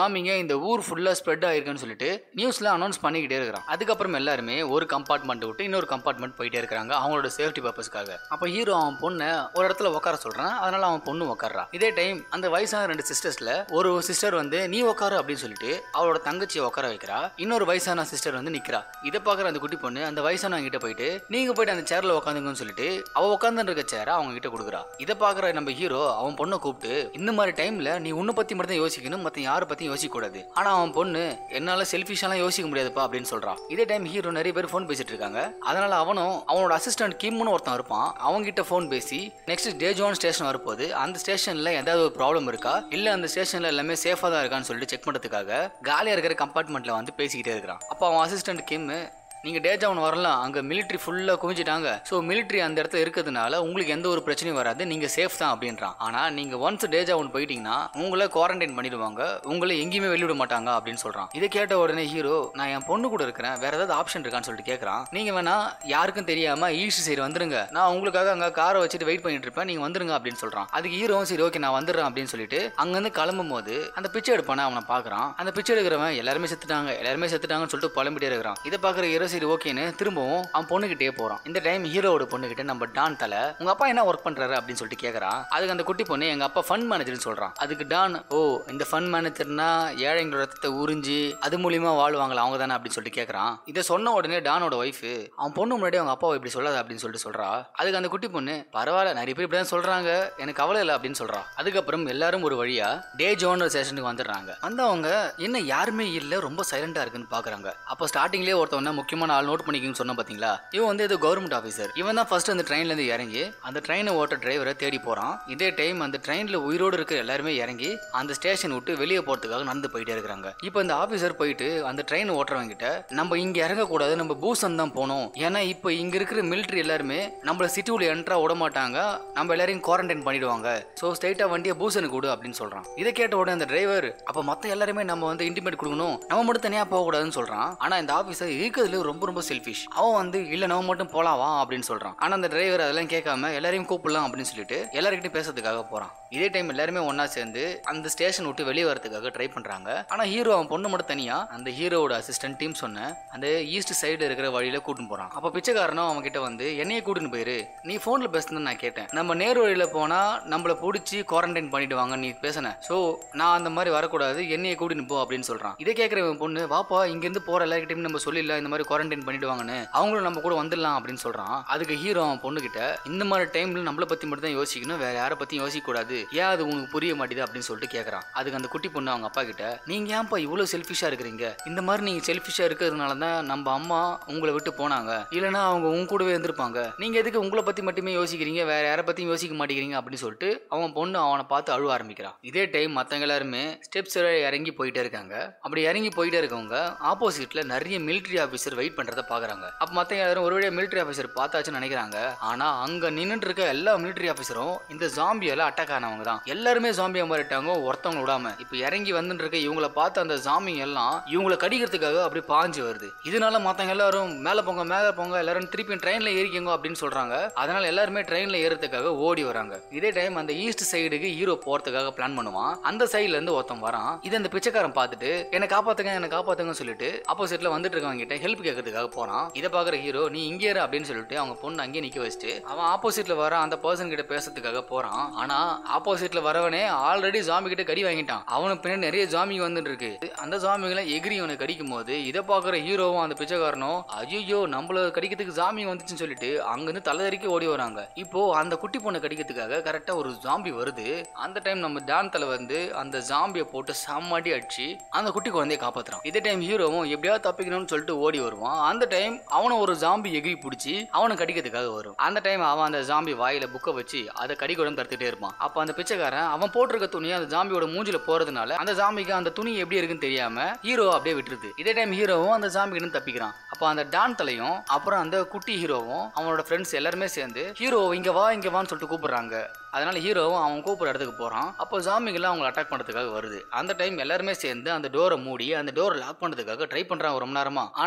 ஜாம்பிங்க இந்த ஊர் ஃபுல்லா ஸ்ப்ரெட் ஆயிருக்குன்னு சொல்லிட்டு நியூஸ்ல அனௌன்ஸ் பண்ணிக்கிட்டே இருக்கிறான் அதுக்கப்புறம் எல்லாருமே ஒரு கம்பார்ட்மெண்ட் விட்டு இன்னொரு கம்பார்ட்மெண்ட் போயிட்டே இருக்காங்க அவங்களோட சேஃப்டி பர்பஸ்க்காக அப்ப ஹீரோ அவன் பொண்ணை ஒரு இடத்துல உட்கார சொல்றான் அதனால அவன் பொண்ணு உட்கார்றா இதே டைம் அந்த வயசான ரெண்டு சிஸ்டர்ஸ்ல ஒரு சிஸ்டர் வந்து நீ உட்காரு அப்படின்னு சொல்லிட்டு அவளோட தங்கச்சியை உட்கார வைக்கிறா இன்னொரு வயசான சிஸ்டர் வந்து நிக்கிறா இதை பாக்குற அந்த குட்டி பொண்ணு அந்த வயசானவங்க கிட்ட போயிட்டு நீங்க போயிட்டு அந்த சேர்ல உட்காந்துங்கன்னு சொல்லிட்டு அவ உட்காந்து இருக்க சேர அவங்க கிட்ட கொடுக்குறா இதை பாக்குற நம்ம ஹீரோ அவன் பொண்ணை கூப்பிட்டு இந்த மாதிரி டைம்ல நீ உன்னை பத்தி மட்டும் தான் யோசிக்கணும் மத்த யாரை பத்தியும் யோசிக்க கூடாது ஆனா அவன் பொண்ணு என்னால செல்ஃபிஷாலாம் யோசிக்க முடியாதுப்பா அப்படின்னு சொல்றான் இதே டைம் ஹீரோ நிறைய பேர் ஃபோன் பேசிட்டு இருக்காங்க அதனால அவனும் அவனோட அசிஸ்டன்ட் கிம்னு ஒருத்தன் இருப்பான் அவங்க கிட்ட ஃபோன் பேசி நெக்ஸ்ட் டேஜோன் ஸ்டேஷன் வரப்போகுது அந்த ஸ்டேஷன்ல ஏதாவது ஒரு ப்ராப்ளம் இருக்கா இல்ல அந்த ஸ்டேஷன்ல எல்லாமே சேஃபா தான் இருக்கான்னு சொல்லிட்டு செக் பண்றதுக்காக காலியா இருக்கிற கம்பார்ட்மெண்ட்ல வந்து பேசிக்கிட்டே இருக்கிறான் அப்போ அவன் அசிஸ்டன்ட் கிம் நீங்கள் டேஜாவன் வரலாம் அங்கே மிலிட்ரி ஃபுல்லாக குவிஞ்சிட்டாங்க ஸோ மிலிட்ரி அந்த இடத்துல இருக்கிறதுனால உங்களுக்கு எந்த ஒரு பிரச்சனையும் வராது நீங்கள் சேஃப் தான் அப்படின்றான் ஆனால் நீங்கள் ஒன்ஸ் டேஜாவன் போயிட்டீங்கன்னா உங்களை குவாரண்டைன் பண்ணிடுவாங்க உங்களை எங்கேயுமே வெளியிட மாட்டாங்க அப்படின்னு சொல்கிறான் இதை கேட்ட உடனே ஹீரோ நான் என் பொண்ணு கூட இருக்கிறேன் வேற ஏதாவது ஆப்ஷன் இருக்கான்னு சொல்லிட்டு கேட்குறான் நீங்கள் வேணா யாருக்கும் தெரியாமல் ஈஸ்ட் சைடு வந்துருங்க நான் உங்களுக்காக அங்கே காரை வச்சுட்டு வெயிட் பண்ணிட்டு இருப்பேன் நீங்கள் வந்துருங்க அப்படின்னு சொல்கிறான் அதுக்கு ஹீரோவும் சரி ஓகே நான் வந்துடுறேன் அப்படின்னு சொல்லிட்டு அங்கேருந்து கிளம்பும் போது அந்த பிச்சை எடுப்பானே அவனை பார்க்குறான் அந்த பிச்சை எடுக்கிறவன் எல்லாருமே செத்துட்டாங்க எல்லாருமே செத்துட்டாங்கன்னு சொல்லிட்டு புலம்பிட்டே இருக்கிறான் இதை பார்க்குற ஹீரோ சரி ஓகேன்னு திரும்பவும் அவன் பொண்ணுகிட்டே போறான் இந்த டைம் ஹீரோவோட பொண்ணுகிட்ட நம்ம டான் தலை உங்க அப்பா என்ன ஒர்க் பண்றாரு அப்படின்னு சொல்லிட்டு கேக்குறான் அதுக்கு அந்த குட்டி பொண்ணு எங்க அப்பா ஃபன் மேனேஜர்னு சொல்றான் அதுக்கு டான் ஓ இந்த ஃபன் மேனேஜர்னா ஏழைங்களோட ரத்தத்தை உறிஞ்சி அது மூலியமா வாழ்வாங்களா அவங்க தானே அப்படின்னு சொல்லிட்டு கேக்குறான் இதை சொன்ன உடனே டானோட ஒய்ஃப் அவன் பொண்ணு முன்னாடி அவங்க அப்பாவை இப்படி சொல்லாத அப்படின்னு சொல்லிட்டு சொல்றா அதுக்கு அந்த குட்டி பொண்ணு பரவாயில்ல நிறைய பேர் இப்படி தான் சொல்றாங்க எனக்கு கவலை இல்லை அப்படின்னு சொல்றா அதுக்கப்புறம் எல்லாரும் ஒரு வழியா டே ஜோனர் ஸ்டேஷனுக்கு வந்துடுறாங்க வந்தவங்க என்ன யாருமே இல்ல ரொம்ப சைலண்டா இருக்குன்னு பாக்குறாங்க அப்போ ஸ்டார்டிங்லேயே ஒருத்தவன முக்கியமான ஆள் நோட் பண்ணிக்கணும்னு சொன்ன பாத்தீங்களா இவன் வந்து ஏதோ கவர்மெண்ட் ஆஃபீஸர் இவன் தான் ஃபர்ஸ்ட் அந்த ட்ரெயின்ல இருந்து இறங்கி அந்த ட்ரெயினை ஓட்ட டிரைவரை தேடி போறான் இதே டைம் அந்த ட்ரெயின்ல உயிரோடு இருக்கிற எல்லாருமே இறங்கி அந்த ஸ்டேஷன் விட்டு வெளியே போறதுக்காக நடந்து போயிட்டே இருக்காங்க இப்போ இந்த ஆஃபீஸர் போயிட்டு அந்த ட்ரெயின் ஓட்டுறவங்க கிட்ட நம்ம இங்க இறங்கக்கூடாது நம்ம பூசன் தான் போகணும் ஏன்னா இப்போ இங்க இருக்கிற மிலிட்ரி எல்லாருமே நம்மள சிட்டிக்குள்ள என்ட்ரா விட மாட்டாங்க நம்ம எல்லாரையும் குவாரண்டைன் பண்ணிடுவாங்க ஸோ ஸ்ட்ரைட்டா வண்டியை பூசனுக்கு கொடு அப்படின்னு சொல்றான் இதை கேட்ட உடனே அந்த டிரைவர் அப்ப மத்த எல்லாருமே நம்ம வந்து இன்டிமேட் கொடுக்கணும் நம்ம மட்டும் தனியா போக கூடாதுன்னு சொல்றான் ஆனா இந்த ஆபீசர் இருக்கிறதுல ரொம்ப ரொம்ப செல்ஃபிஷ் அவன் வந்து இல்ல நம்ம மட்டும் போலாம் வா அப்படின்னு சொல்றான் ஆனா அந்த டிரைவர் அதெல்லாம் கேட்காம எல்லாரையும் கூப்பிடலாம் அப்படின்னு சொல்லிட்டு எல்லார்கிட்டயும் பேசுறதுக்காக போறான் இதே டைம் எல்லாருமே ஒண்ணா சேர்ந்து அந்த ஸ்டேஷன் விட்டு வெளியே வரதுக்காக ட்ரை பண்றாங்க ஆனா ஹீரோ அவன் பொண்ணு மட்டும் தனியா அந்த ஹீரோவோட அசிஸ்டன்ட் டீம் சொன்ன அந்த ஈஸ்ட் சைடு இருக்கிற வழியில கூட்டின்னு போறான் அப்ப பிச்சைக்காரனும் அவன் கிட்ட வந்து என்னைய கூட்டின்னு போயிரு நீ போன்ல பேசுனது நான் கேட்டேன் நம்ம நேர் வழியில போனா நம்மள பிடிச்சி குவாரண்டைன் பண்ணிடுவாங்க நீ பேசின சோ நான் அந்த மாதிரி வரக்கூடாது என்னைய கூட்டின்னு போ அப்படின்னு சொல்றான் இதை கேட்கிற இவன் பொண்ணு வாப்பா இங்க இருந்து போற எல்லார்கிட்டயும் நம்ம சொல்லிடல இந்த மாதிரி குவாரண்டைன் பண்ணிடுவாங்கன்னு அவங்களும் நம்ம கூட வந்துடலாம் அப்படின்னு சொல்றான் அதுக்கு ஹீரோ அவன் பொண்ணு கிட்ட இந்த மாதிரி டைம்ல நம்மள பத்தி மட்டும் தான் யோசிக்கணும் வேற யாரை பத்தியும் யோசிக்க கூடாது ஏன் அது உனக்கு புரிய மாட்டேது அப்படின்னு சொல்லிட்டு கேக்குறான் அதுக்கு அந்த குட்டி பொண்ணு அவங்க அப்பா கிட்ட நீங்க ஏன்ப்பா இவ்வளவு செல்ஃபிஷா இருக்கிறீங்க இந்த மாதிரி நீங்க செல்ஃபிஷா இருக்கிறதுனால தான் நம்ம அம்மா உங்களை விட்டு போனாங்க இல்லைன்னா அவங்க உங்க கூடவே இருந்திருப்பாங்க நீங்க எதுக்கு உங்களை பத்தி மட்டுமே யோசிக்கிறீங்க வேற யாரை பத்தியும் யோசிக்க மாட்டேங்கிறீங்க அப்படின்னு சொல்லிட்டு அவன் பொண்ணு அவனை பார்த்து அழுவ ஆரம்பிக்கிறான் இதே டைம் மத்தவங்க எல்லாருமே ஸ்டெப்ஸ் இறங்கி போயிட்டே இருக்காங்க அப்படி இறங்கி போயிட்டே இருக்கவங்க ஆப்போசிட்ல நிறைய மிலிட்டரி ஆபீசர் வெயிட் பண்றத பாக்குறாங்க அப்ப மத்தவங்க எல்லாரும் ஒரு வழியா மிலிட்டரி ஆபீசர் பார்த்தாச்சுன்னு நினைக்கிறாங்க ஆனா அங்க நின்னுட்டு இருக்க எல்லா மிலிட்டரி ஆபீசரும் இந்த ஜாம்பியால அட்டாக் ஆனவங்க தான் எல்லாருமே ஜாம்பியா மாறிட்டாங்க ஒருத்தவங்க விடாம இப்ப இறங்கி வந்துட்டு இருக்க இவங்கள பார்த்து அந்த ஜாம்பி எல்லாம் இவங்களை கடிக்கிறதுக்காக அப்படி பாஞ்சு வருது இதனால மத்தவங்க எல்லாரும் மேல போங்க மேல போங்க எல்லாரும் திருப்பி ட்ரெயின்ல ஏறிக்கங்க அப்படின்னு சொல்றாங்க அதனால எல்லாருமே ட்ரெயின்ல ஏறதுக்காக ஓடி வராங்க இதே டைம் அந்த ஈஸ்ட் சைடுக்கு ஹீரோ போறதுக்காக பிளான் பண்ணுவான் அந்த சைடுல இருந்து ஒருத்தன் வரான் இதை அந்த பிச்சைக்காரன் பார்த்துட்டு என்ன காப்பாத்துங்க என்ன காப்பாத்துங்கன்னு சொல்லிட்டு ஆப்போசிட்ல வந்துட்டு இருக்கவங்க கிட்ட ஹெல்ப் கேட்கறதுக்காக போறான் இதை பாக்குற ஹீரோ நீ இங்கே இரு அப்படின்னு சொல்லிட்டு அவங்க பொண்ணு அங்கேயே நிக்க வச்சுட்டு அவன் ஆப்போசிட்ல வர அந்த பர்சன் கிட்ட பேசுறதுக்காக போறான் ஆனா ஆப்போசிட்ல வரவனே ஆல்ரெடி ஜாம்பி கிட்ட கடி வாங்கிட்டான் அவனுக்கு பின்னாடி நிறைய ஜாம்பி வந்துட்டு இருக்கு அந்த ஜாம்பிகளை எகிரி அவனை கடிக்கும் போது இதை பாக்குற ஹீரோவும் அந்த பிச்சைக்காரனும் ஐயோ நம்மள கடிக்கிறதுக்கு ஜாமி வந்துச்சுன்னு சொல்லிட்டு அங்கிருந்து தலைதறிக்க ஓடி வராங்க இப்போ அந்த குட்டி பொண்ணை கடிக்கிறதுக்காக கரெக்டா ஒரு ஜாம்பி வருது அந்த டைம் நம்ம டான் தலை வந்து அந்த ஜாம்பியை போட்டு செம்மடி அடிச்சு அந்த குட்டி குழந்தைய காப்பாத்துறான் இதே டைம் ஹீரோவும் எப்படியாவது தப்பிக்கணும்னு சொல்லிட்டு ஓடி வருவான் அந்த டைம் அவனை ஒரு ஜாம்பி எகிரி பிடிச்சி அவனை கடிக்கிறதுக்காக வரும் அந்த டைம் அவன் அந்த ஜாம்பி வாயில புக்கை வச்சு அதை கடிக்கூடம் தடுத்துட்டே இருப்பான் அப்ப அந்த பிச்சைக்காரன் அவன் போட்டிருக்க துணி அந்த ஜாம்பியோட மூஞ்சில போறதுனால அந்த ஜாம்பிக்கு அந்த துணி எப்படி இருக்குன்னு தெரியாம ஹீரோ அப்படியே விட்டுருது இதே டைம் ஹீரோவும் அந்த ஜாம்பி கிட்ட தப்பிக்கிறான் அப்போ அந்த டான் தலையும் அப்புறம் அந்த குட்டி ஹீரோவும் அவனோட ஃப்ரெண்ட்ஸ் எல்லாருமே சேர்ந்து ஹீரோ இங்க வா இங்க வான்னு சொல்லிட்டு கூப்பிடுறாங்க அதனால ஹீரோவும் அவன் கூப்பிடுற இடத்துக்கு போறான் அப்போ ஜாம்பிங்கெல்லாம் அவங்களை அட்டாக் பண்றதுக்காக வருது அந்த டைம் எல்லாருமே சேர்ந்து அந்த டோரை மூடி அந்த டோரை லாக் பண்றதுக்காக ட்ரை பண்றாங்க ரொம்ப நேரமா ஆனா அவங்கள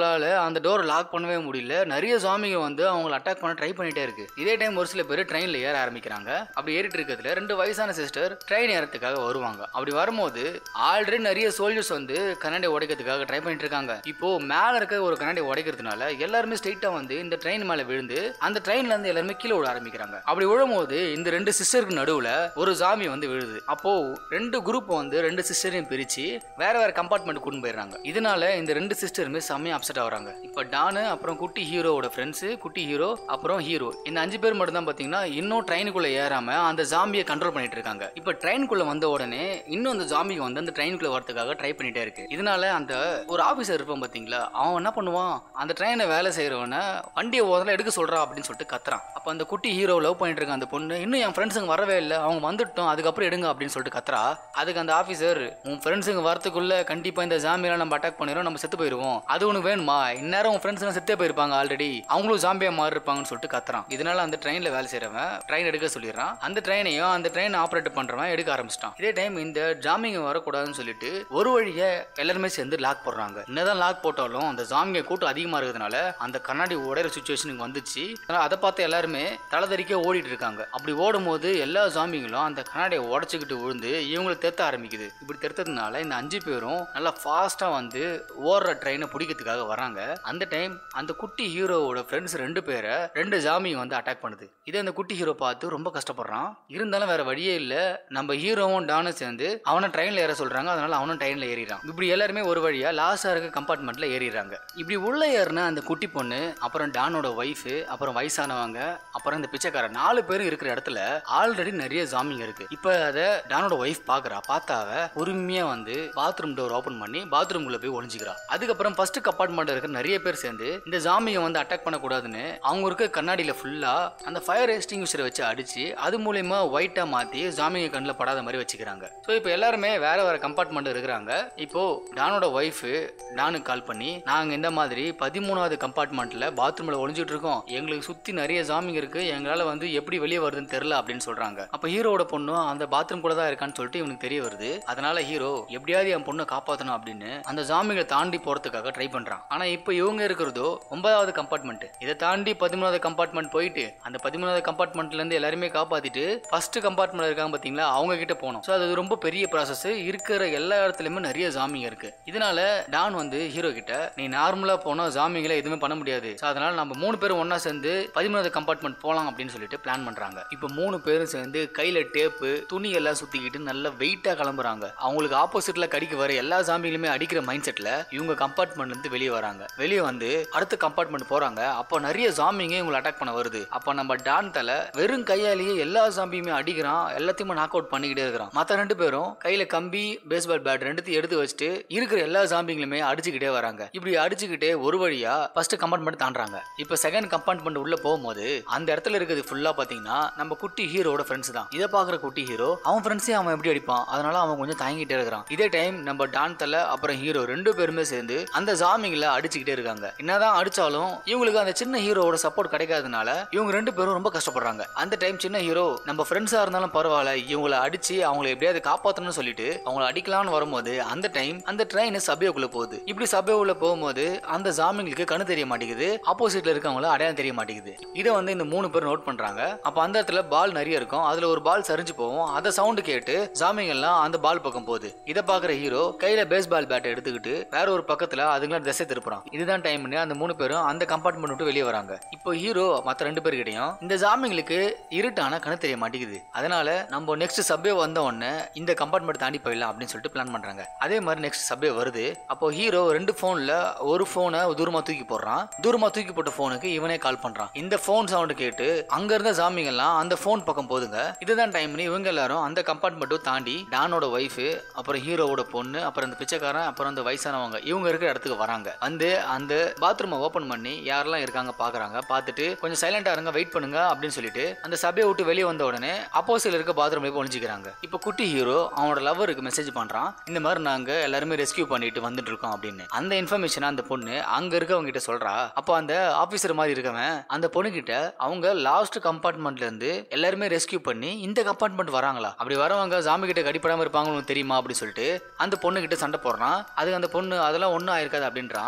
அவங்களால அந்த டோரை லாக் பண்ணவே முடியல நிறைய ஜாமிங்க வந்து அவங்கள அட்டாக் பண்ண ட்ரை பண்ணிட்டே இருக்கு இதே டைம் ஒரு சில பேர் ட்ரெயின்ல ஏற ஆரம்பிக்கிறாங்க அப்படி ஏறிட்டு இருக்கிறதுல ரெண்டு வயசான சிஸ்டர் ட்ரெயின் ஏறத்துக்காக வருவாங்க அப்படி வரும்போது ஆல்ரெடி நிறைய சோல்ஜர்ஸ் வந்து கண்ணாடி உடைக்கிறதுக்காக ட்ரை பண்ணிட்டு இருக்காங்க இப்போ மேல இருக்க ஒரு கண்ணாடி உடைக்கிறதுனால எல்லாருமே ஸ்ட்ரைட்டா வந்து இந்த ட்ரெயின் மேல விழுந்து அந்த ட்ரெயின்ல இருந்து எல்லாருமே கீழே விட ஆரம்பிக்கிறாங்க அப்படி விழும்போது இந்த ரெண்டு சிஸ்டருக்கு நடுவுல ஒரு ஜாமி வந்து விழுது அப்போ ரெண்டு குரூப் வந்து ரெண்டு சிஸ்டரையும் பிரிச்சு வேற வேற கம்பார்ட்மெண்ட் கூட்டு போயிடுறாங்க இதனால இந்த ரெண்டு சிஸ்டருமே செம்மையா அப்செட் ஆகுறாங்க இப்போ டானு அப்புறம் குட்டி ஹீரோவோட ஃப்ரெண்ட்ஸ் குட்டி ஹீரோ அப்புறம் ஹீரோ இந்த அஞ்சு பேர் மட்டும் தான் பாத்தீங்கன்னா இன்னும் ட்ரெயினுக்குள்ள ஏறாம அந்த ஜாம்பியை கண்ட்ரோல் பண்ணிட்டு இருக்காங்க இப்போ ட்ரெயினுக்குள்ள வந்த உடனே இன்னும் அந்த ஜாம்பிக்கு வந்து அந்த ட்ரெயினுக்குள்ள வரதுக்காக ட்ரை பண்ணிட்டே இருக்கு இதனால அந்த ஒரு ஆபீசர் இருப்பான் பாத்தீங்களா அவன் என்ன பண்ணுவான் அந்த ட்ரெயினை வேலை செய்யறவன வண்டியை முதல்ல எடுக்க சொல்றா அப்படின்னு சொல்லிட்டு கத்துறான் அப்போ அந்த குட்டி ஹீரோ லவ் பண்ணிட்டு இருக்க அந்த பொண்ணு இன்னும் என் ஃப்ரெண்ட்ஸுங்க வரவே இல்லை அவங்க வந்துட்டோம் அதுக்கப்புறம் எடுங்க அப்படின்னு சொல்லிட்டு கத்துறா அதுக்கு அந்த ஆஃபீஸர் உன் ஃப்ரெண்ட்ஸுங்க வரத்துக்குள்ள கண்டிப்பா இந்த ஜாம்பியெல்லாம் நம்ம அட்டாக் பண்ணிடுவோம் நம்ம செத்து போயிருவோம் அது உனக்கு வேணுமா இந்நேரம் உன் ஃப்ரெண்ட்ஸ் செத்தே போயிருப்பாங்க ஆல்ரெடி அவங்களும் ஜாம்பியா மாறி இருப்பாங்கன்னு சொல்லிட்டு கத்துறான் இதனால அந்த ட்ரெயின்ல வேலை செய்யறவன் ட்ரெயின் எடுக்க சொல்லிடுறான் அந்த ட்ரெயினையும் அந்த ட்ரெயின் ஆப்ரேட் பண்றவன் எடுக்க ஆரம்பிச்சிட்டான் இதே டைம் இந்த ஜாமிங்க வரக்கூடாதுன்னு சொல்லிட்டு ஒரு வழியை எல்லாருமே சேர்ந்து லாக் போடுறாங்க என்னதான் லாக் போட்டாலும் அந்த ஜாமிங்க கூட்டம் அதிகமா இருக்கிறதுனால அந்த கண்ணாடி உடையிற சுச்சுவேஷனுக்கு வந்துச்சு அதனால அதை பார்த்து எல்லாருமே தலைதறிக்க ஓடிட்டு இருக்காங்க அப்படி ஓடும் போது எல்லா ஜாம்பிங்களும் அந்த கண்ணாடியை உடச்சிக்கிட்டு விழுந்து இவங்களை தெத்த ஆரம்பிக்குது இப்படி தெத்ததுனால இந்த அஞ்சு பேரும் நல்லா ஃபாஸ்டா வந்து ஓடுற ட்ரெயினை பிடிக்கிறதுக்காக வராங்க அந்த டைம் அந்த குட்டி ஹீரோவோட ஃப்ரெண்ட்ஸ் ரெண்டு பேரை ரெண்டு ஜாமிங்க வந்து அட்டாக் பண்ணுது இதே அந்த குட்டி ஹீரோ பார்த்து ரொம்ப கஷ்டப்படுறான் இருந்தாலும் வேற வழியே இல்ல நம்ம ஹீரோவும் டானும் சேர்ந்து அவனை ட்ரெயின்ல ஏற சொல்றாங்க அதனால அவனும் ட்ரெயின்ல ஏறிறான் இப்படி எல்லாருமே ஒரு வழியா லாஸ்டா இருக்க கம்பார்ட்மெண்ட்ல ஏறிடுறாங்க இப்படி உள்ள ஏறின அந்த குட்டி பொண்ணு அப்புறம் டானோட ஒய்ஃப் அப்புறம் வயசானவங்க அப்புறம் இந்த பிச்சைக்காரன் நாலு பேரும் இருக்கிற இடத்துல ஆல்ரெடி நிறைய ஜாமிங்க இருக்கு இப்ப அத டானோட ஒய்ஃப் பாக்குறா பார்த்தாவ பொறுமையா வந்து பாத்ரூம் டோர் ஓபன் பண்ணி பாத்ரூம்குள்ள போய் ஒளிஞ்சுக்கிறா அதுக்கப்புறம் ஃபர்ஸ்ட் கம்பார்ட்மெண்ட் இருக்கிற நிறைய பேர் சேர்ந்து இந்த ஜாமியை வந்து அட்டாக் பண்ணக்கூடாதுன்னு அவங்க இருக்க கண்ணாடியில ஃபுல்லா அந்த ஃபயர் எக்ஸ்டிங்யூஷரை வச்சு அடிச்சு அது மூலியமா ஒயிட்டா மாத்தி ஜாமிங்க கண்ணில் படாத மாதிரி வச்சுக்கிறாங்க ஸோ இப்போ எல்லாருமே வேற வேற கம்பார்ட்மெண்ட் இருக்கிறாங்க இப்போ டானோட ஒய்ஃப் டானுக்கு கால் பண்ணி நாங்க இந்த மாதிரி பதிமூணாவது கம்பார்ட்மெண்ட்ல பாத்ரூம்ல ஒளிஞ்சிட்டு இருக்கோம் எங்களுக்கு சுத்தி நிறைய ஜாமிங்க இருக்கு எங்களால வந்து எப்படி வெளியே வருதுன்னு தெரியல அப்படின்னு சொல்றாங்க அப்ப ஹீரோட பொண்ணும் அந்த பாத்ரூம் கூட தான் இருக்கான்னு சொல்லிட்டு இவனுக்கு தெரிய வருது அதனால ஹீரோ எப்படியாவது என் பொண்ணை காப்பாத்தணும் அப்படின்னு அந்த ஜாமிங்களை தாண்டி போறதுக்காக ட்ரை பண்றான் ஆனா இப்போ இவங்க இருக்கிறதோ ஒன்பதாவது கம்பார்ட்மெண்ட் இதை தாண்டி பதிமூணாவது கம்பார்ட்மெண்ட் போயிட்டு அந்த பதிமூணாவது கம்பார்ட்மெண்ட்ல இருந்து எல்லாருமே காப்பாத்திட்டு ஃபர்ஸ்ட் கம்பார்ட்மெண்ட் இருக்காங்க பாத்தீங்களா அவங்க கிட்ட போனோம் ஸோ அது ரொம்ப பெரிய ப்ராசஸ் இருக்கிற எல்லா இடத்துலயுமே நிறைய ஜாமிங்க இருக்கு இதனால டான் வந்து ஹீரோ கிட்ட நீ நார்மலா போனா ஜாமிங்களை எதுவுமே பண்ண முடியாது ஸோ அதனால நம்ம மூணு பேரும் ஒண்ணா சேர்ந்து பதிமூணாவது கம்பார்ட்மெண்ட் போலாம் அப்படின்னு சொல்லிட்டு பிளான் பண்றாங்க இப்போ மூணு பேரும் சேர்ந்து கையில டேப்பு துணி எல்லாம் சுத்திக்கிட்டு நல்ல வெயிட்டா கிளம்புறாங்க அவங்களுக்கு ஆப்போசிட்ல கடிக்க வர எல்லா ஜாம்பிகளுமே அடிக்கிற மைண்ட் செட்ல இவங்க கம்பார்ட்மெண்ட்ல இருந்து வெளியே வராங்க வெளியே வந்து அடுத்த கம்பார்ட்மெண்ட் போறாங்க அப்போ நிறைய ஜாம்பிங்க இவங்களை அட்டாக் பண்ண வருது அப்போ நம்ம டான் தலை வெறும் கையாலேயே எல்லா ஜாம்பியுமே அடிக்கிறான் எல்லாத்தையுமே நாக் அவுட் பண்ணிக்கிட்டே இருக்கிறான் மற்ற ரெண்டு பேரும் கையில கம்பி பேஸ்பால் பேட் ரெண்டுத்தையும் எடுத்து வச்சுட்டு இருக்கிற எல்லா ஜாம்பிங்களுமே அடிச்சுக்கிட்டே வராங்க இப்படி அடிச்சுக்கிட்டே ஒரு வழியா ஃபர்ஸ்ட் கம்பார்ட்மெண்ட் தாண்டுறாங்க இப்போ செகண்ட் கம்பார்ட்மெண்ட் உள்ள போகும்போது அந்த இடத்துல இருக்கிறது ஃபுல்லா பாத்தீங்கன்னா நம்ம குட்டி ஹீரோட ஃப்ரெண்ட்ஸ் தான் இதை பாக்குற குட்டி ஹீரோ அவன் ஃப்ரெண்ட்ஸே அவன் எப்படி அடிப்பான் அதனால அவன் கொஞ்சம் தாங்கிட்டே இருக்கிறான் இதே டைம் நம்ம டான் தலை அப்புறம் ஹீரோ ரெண்டு பேருமே சேர்ந்து அந்த ஜாமிங்களை அடிச்சுக்கிட்டே இருக்காங்க என்னதான் அடிச்சாலும் இவங்களுக்கு அந்த சின்ன ஹீரோவோட சப்போர்ட் கிடைக்காதனால இவங்க ரெண்டு பேரும் ரொம்ப கஷ்டப்படுறாங்க அந்த டைம் சின்ன ஹீரோ நம்ம ஃப்ரெண்ட்ஸா இருந்தாலும் பரவாயில்ல இவங்கள அடிச்சு அவங்களை எப்படியாவது காப்பாத்தணும்னு சொல்லிட்டு அவங்கள அடிக்கலாம்னு வரும்போது அந்த டைம் அந்த ட்ரெயின் சபைக்குள்ள போகுது இப்படி சபைக்குள்ள போகும்போது அந்த ஜாமிங்களுக்கு கண்ணு தெரிய மாட்டேங்குது ஆப்போசிட்ல இருக்கவங்கள அடையாளம் தெரிய மாட்டேங்குது இதை வந்து இந்த மூணு பேர் நோட் பண்றாங்க அப்ப அந்த இடத்துல பால் நிறைய இருக்கும் அதுல ஒரு பால் சரிஞ்சு போகும் அதை சவுண்ட் கேட்டு ஜாமிங்கெல்லாம் அந்த பால் பக்கம் போகுது இதை பாக்குற ஹீரோ கையில பேஸ் பால் பேட்டை எடுத்துக்கிட்டு வேற ஒரு பக்கத்துல அதுங்களா திசை திருப்புறான் இதுதான் டைம்னு அந்த மூணு பேரும் அந்த கம்பார்ட்மெண்ட் விட்டு வெளியே வராங்க இப்போ ஹீரோ மத்த ரெண்டு பேர்கிட்டயும் இந்த ஜாமிங்களுக்கு இருட்டான கண்ணு தெரிய மாட்டேங்குது அதனால நம்ம நெக்ஸ்ட் சப்வே வந்த உடனே இந்த கம்பார்ட்மெண்ட் தாண்டி போயிடலாம் அப்படின்னு சொல்லிட்டு பிளான் பண்றாங்க அதே மாதிரி நெக்ஸ்ட் சப்வே வருது அப்போ ஹீரோ ரெண்டு போன்ல ஒரு போனை தூரமா தூக்கி போடுறான் தூரமா தூக்கி போட்ட போனுக்கு இவனே கால் பண்றான் இந்த போன் சவுண்ட் கேட்டு அங்க இருந்த ஜாமிங்க எல்லாம் அந்த போன் பக்கம் போதுங்க இதுதான் டைம்னு இவங்க எல்லாரும் அந்த கம்பார்ட்மெண்ட்டும் தாண்டி டானோட ஒய்ஃப் அப்புறம் ஹீரோவோட பொண்ணு அப்புறம் அந்த பிச்சைக்காரன் அப்புறம் அந்த வயசானவங்க இவங்க இருக்கிற இடத்துக்கு வராங்க வந்து அந்த பாத்ரூமை ஓபன் பண்ணி யாரெல்லாம் இருக்காங்க பாக்குறாங்க பார்த்துட்டு கொஞ்சம் சைலண்டா இருங்க வெயிட் பண்ணுங்க அப்படின்னு சொல்லிட்டு அந்த சபையை விட்டு வெளியே வந்த உடனே அப்போசில் இருக்க பாத்ரூம்ல போய் ஒளிஞ்சிக்கிறாங்க இப்போ குட்டி ஹீரோ அவனோட லவருக்கு மெசேஜ் பண்றான் இந்த மாதிரி நாங்க எல்லாருமே ரெஸ்கியூ பண்ணிட்டு வந்துட்டு இருக்கோம் அப்படின்னு அந்த இன்ஃபர்மேஷன் அந்த பொண்ணு அங்க இருக்கவங்க கிட்ட சொல்றா அப்போ அந்த ஆபீசர் மாதிரி இருக்கவன் அந்த பொண்ணு கிட்ட அவங்க லாஸ்ட் கம்பார்ட்மெண்ட்ல இருந்து எல்லாருமே ரெஸ்கியூ பண்ணி இந்த கம்பார்ட்மெண்ட் வராங்களா அப்படி வரவங்க ஜாமி கிட்ட கடிப்படாம இருப்பாங்கன்னு உனக்கு தெரியுமா அப்படின்னு சொல்லிட்டு அந்த பொண்ணு கிட்ட சண்டை போடுறான் அதுக்கு அந்த பொண்ணு அதெல்லாம் ஒன்றும் ஆயிருக்காது அப்படின்றான்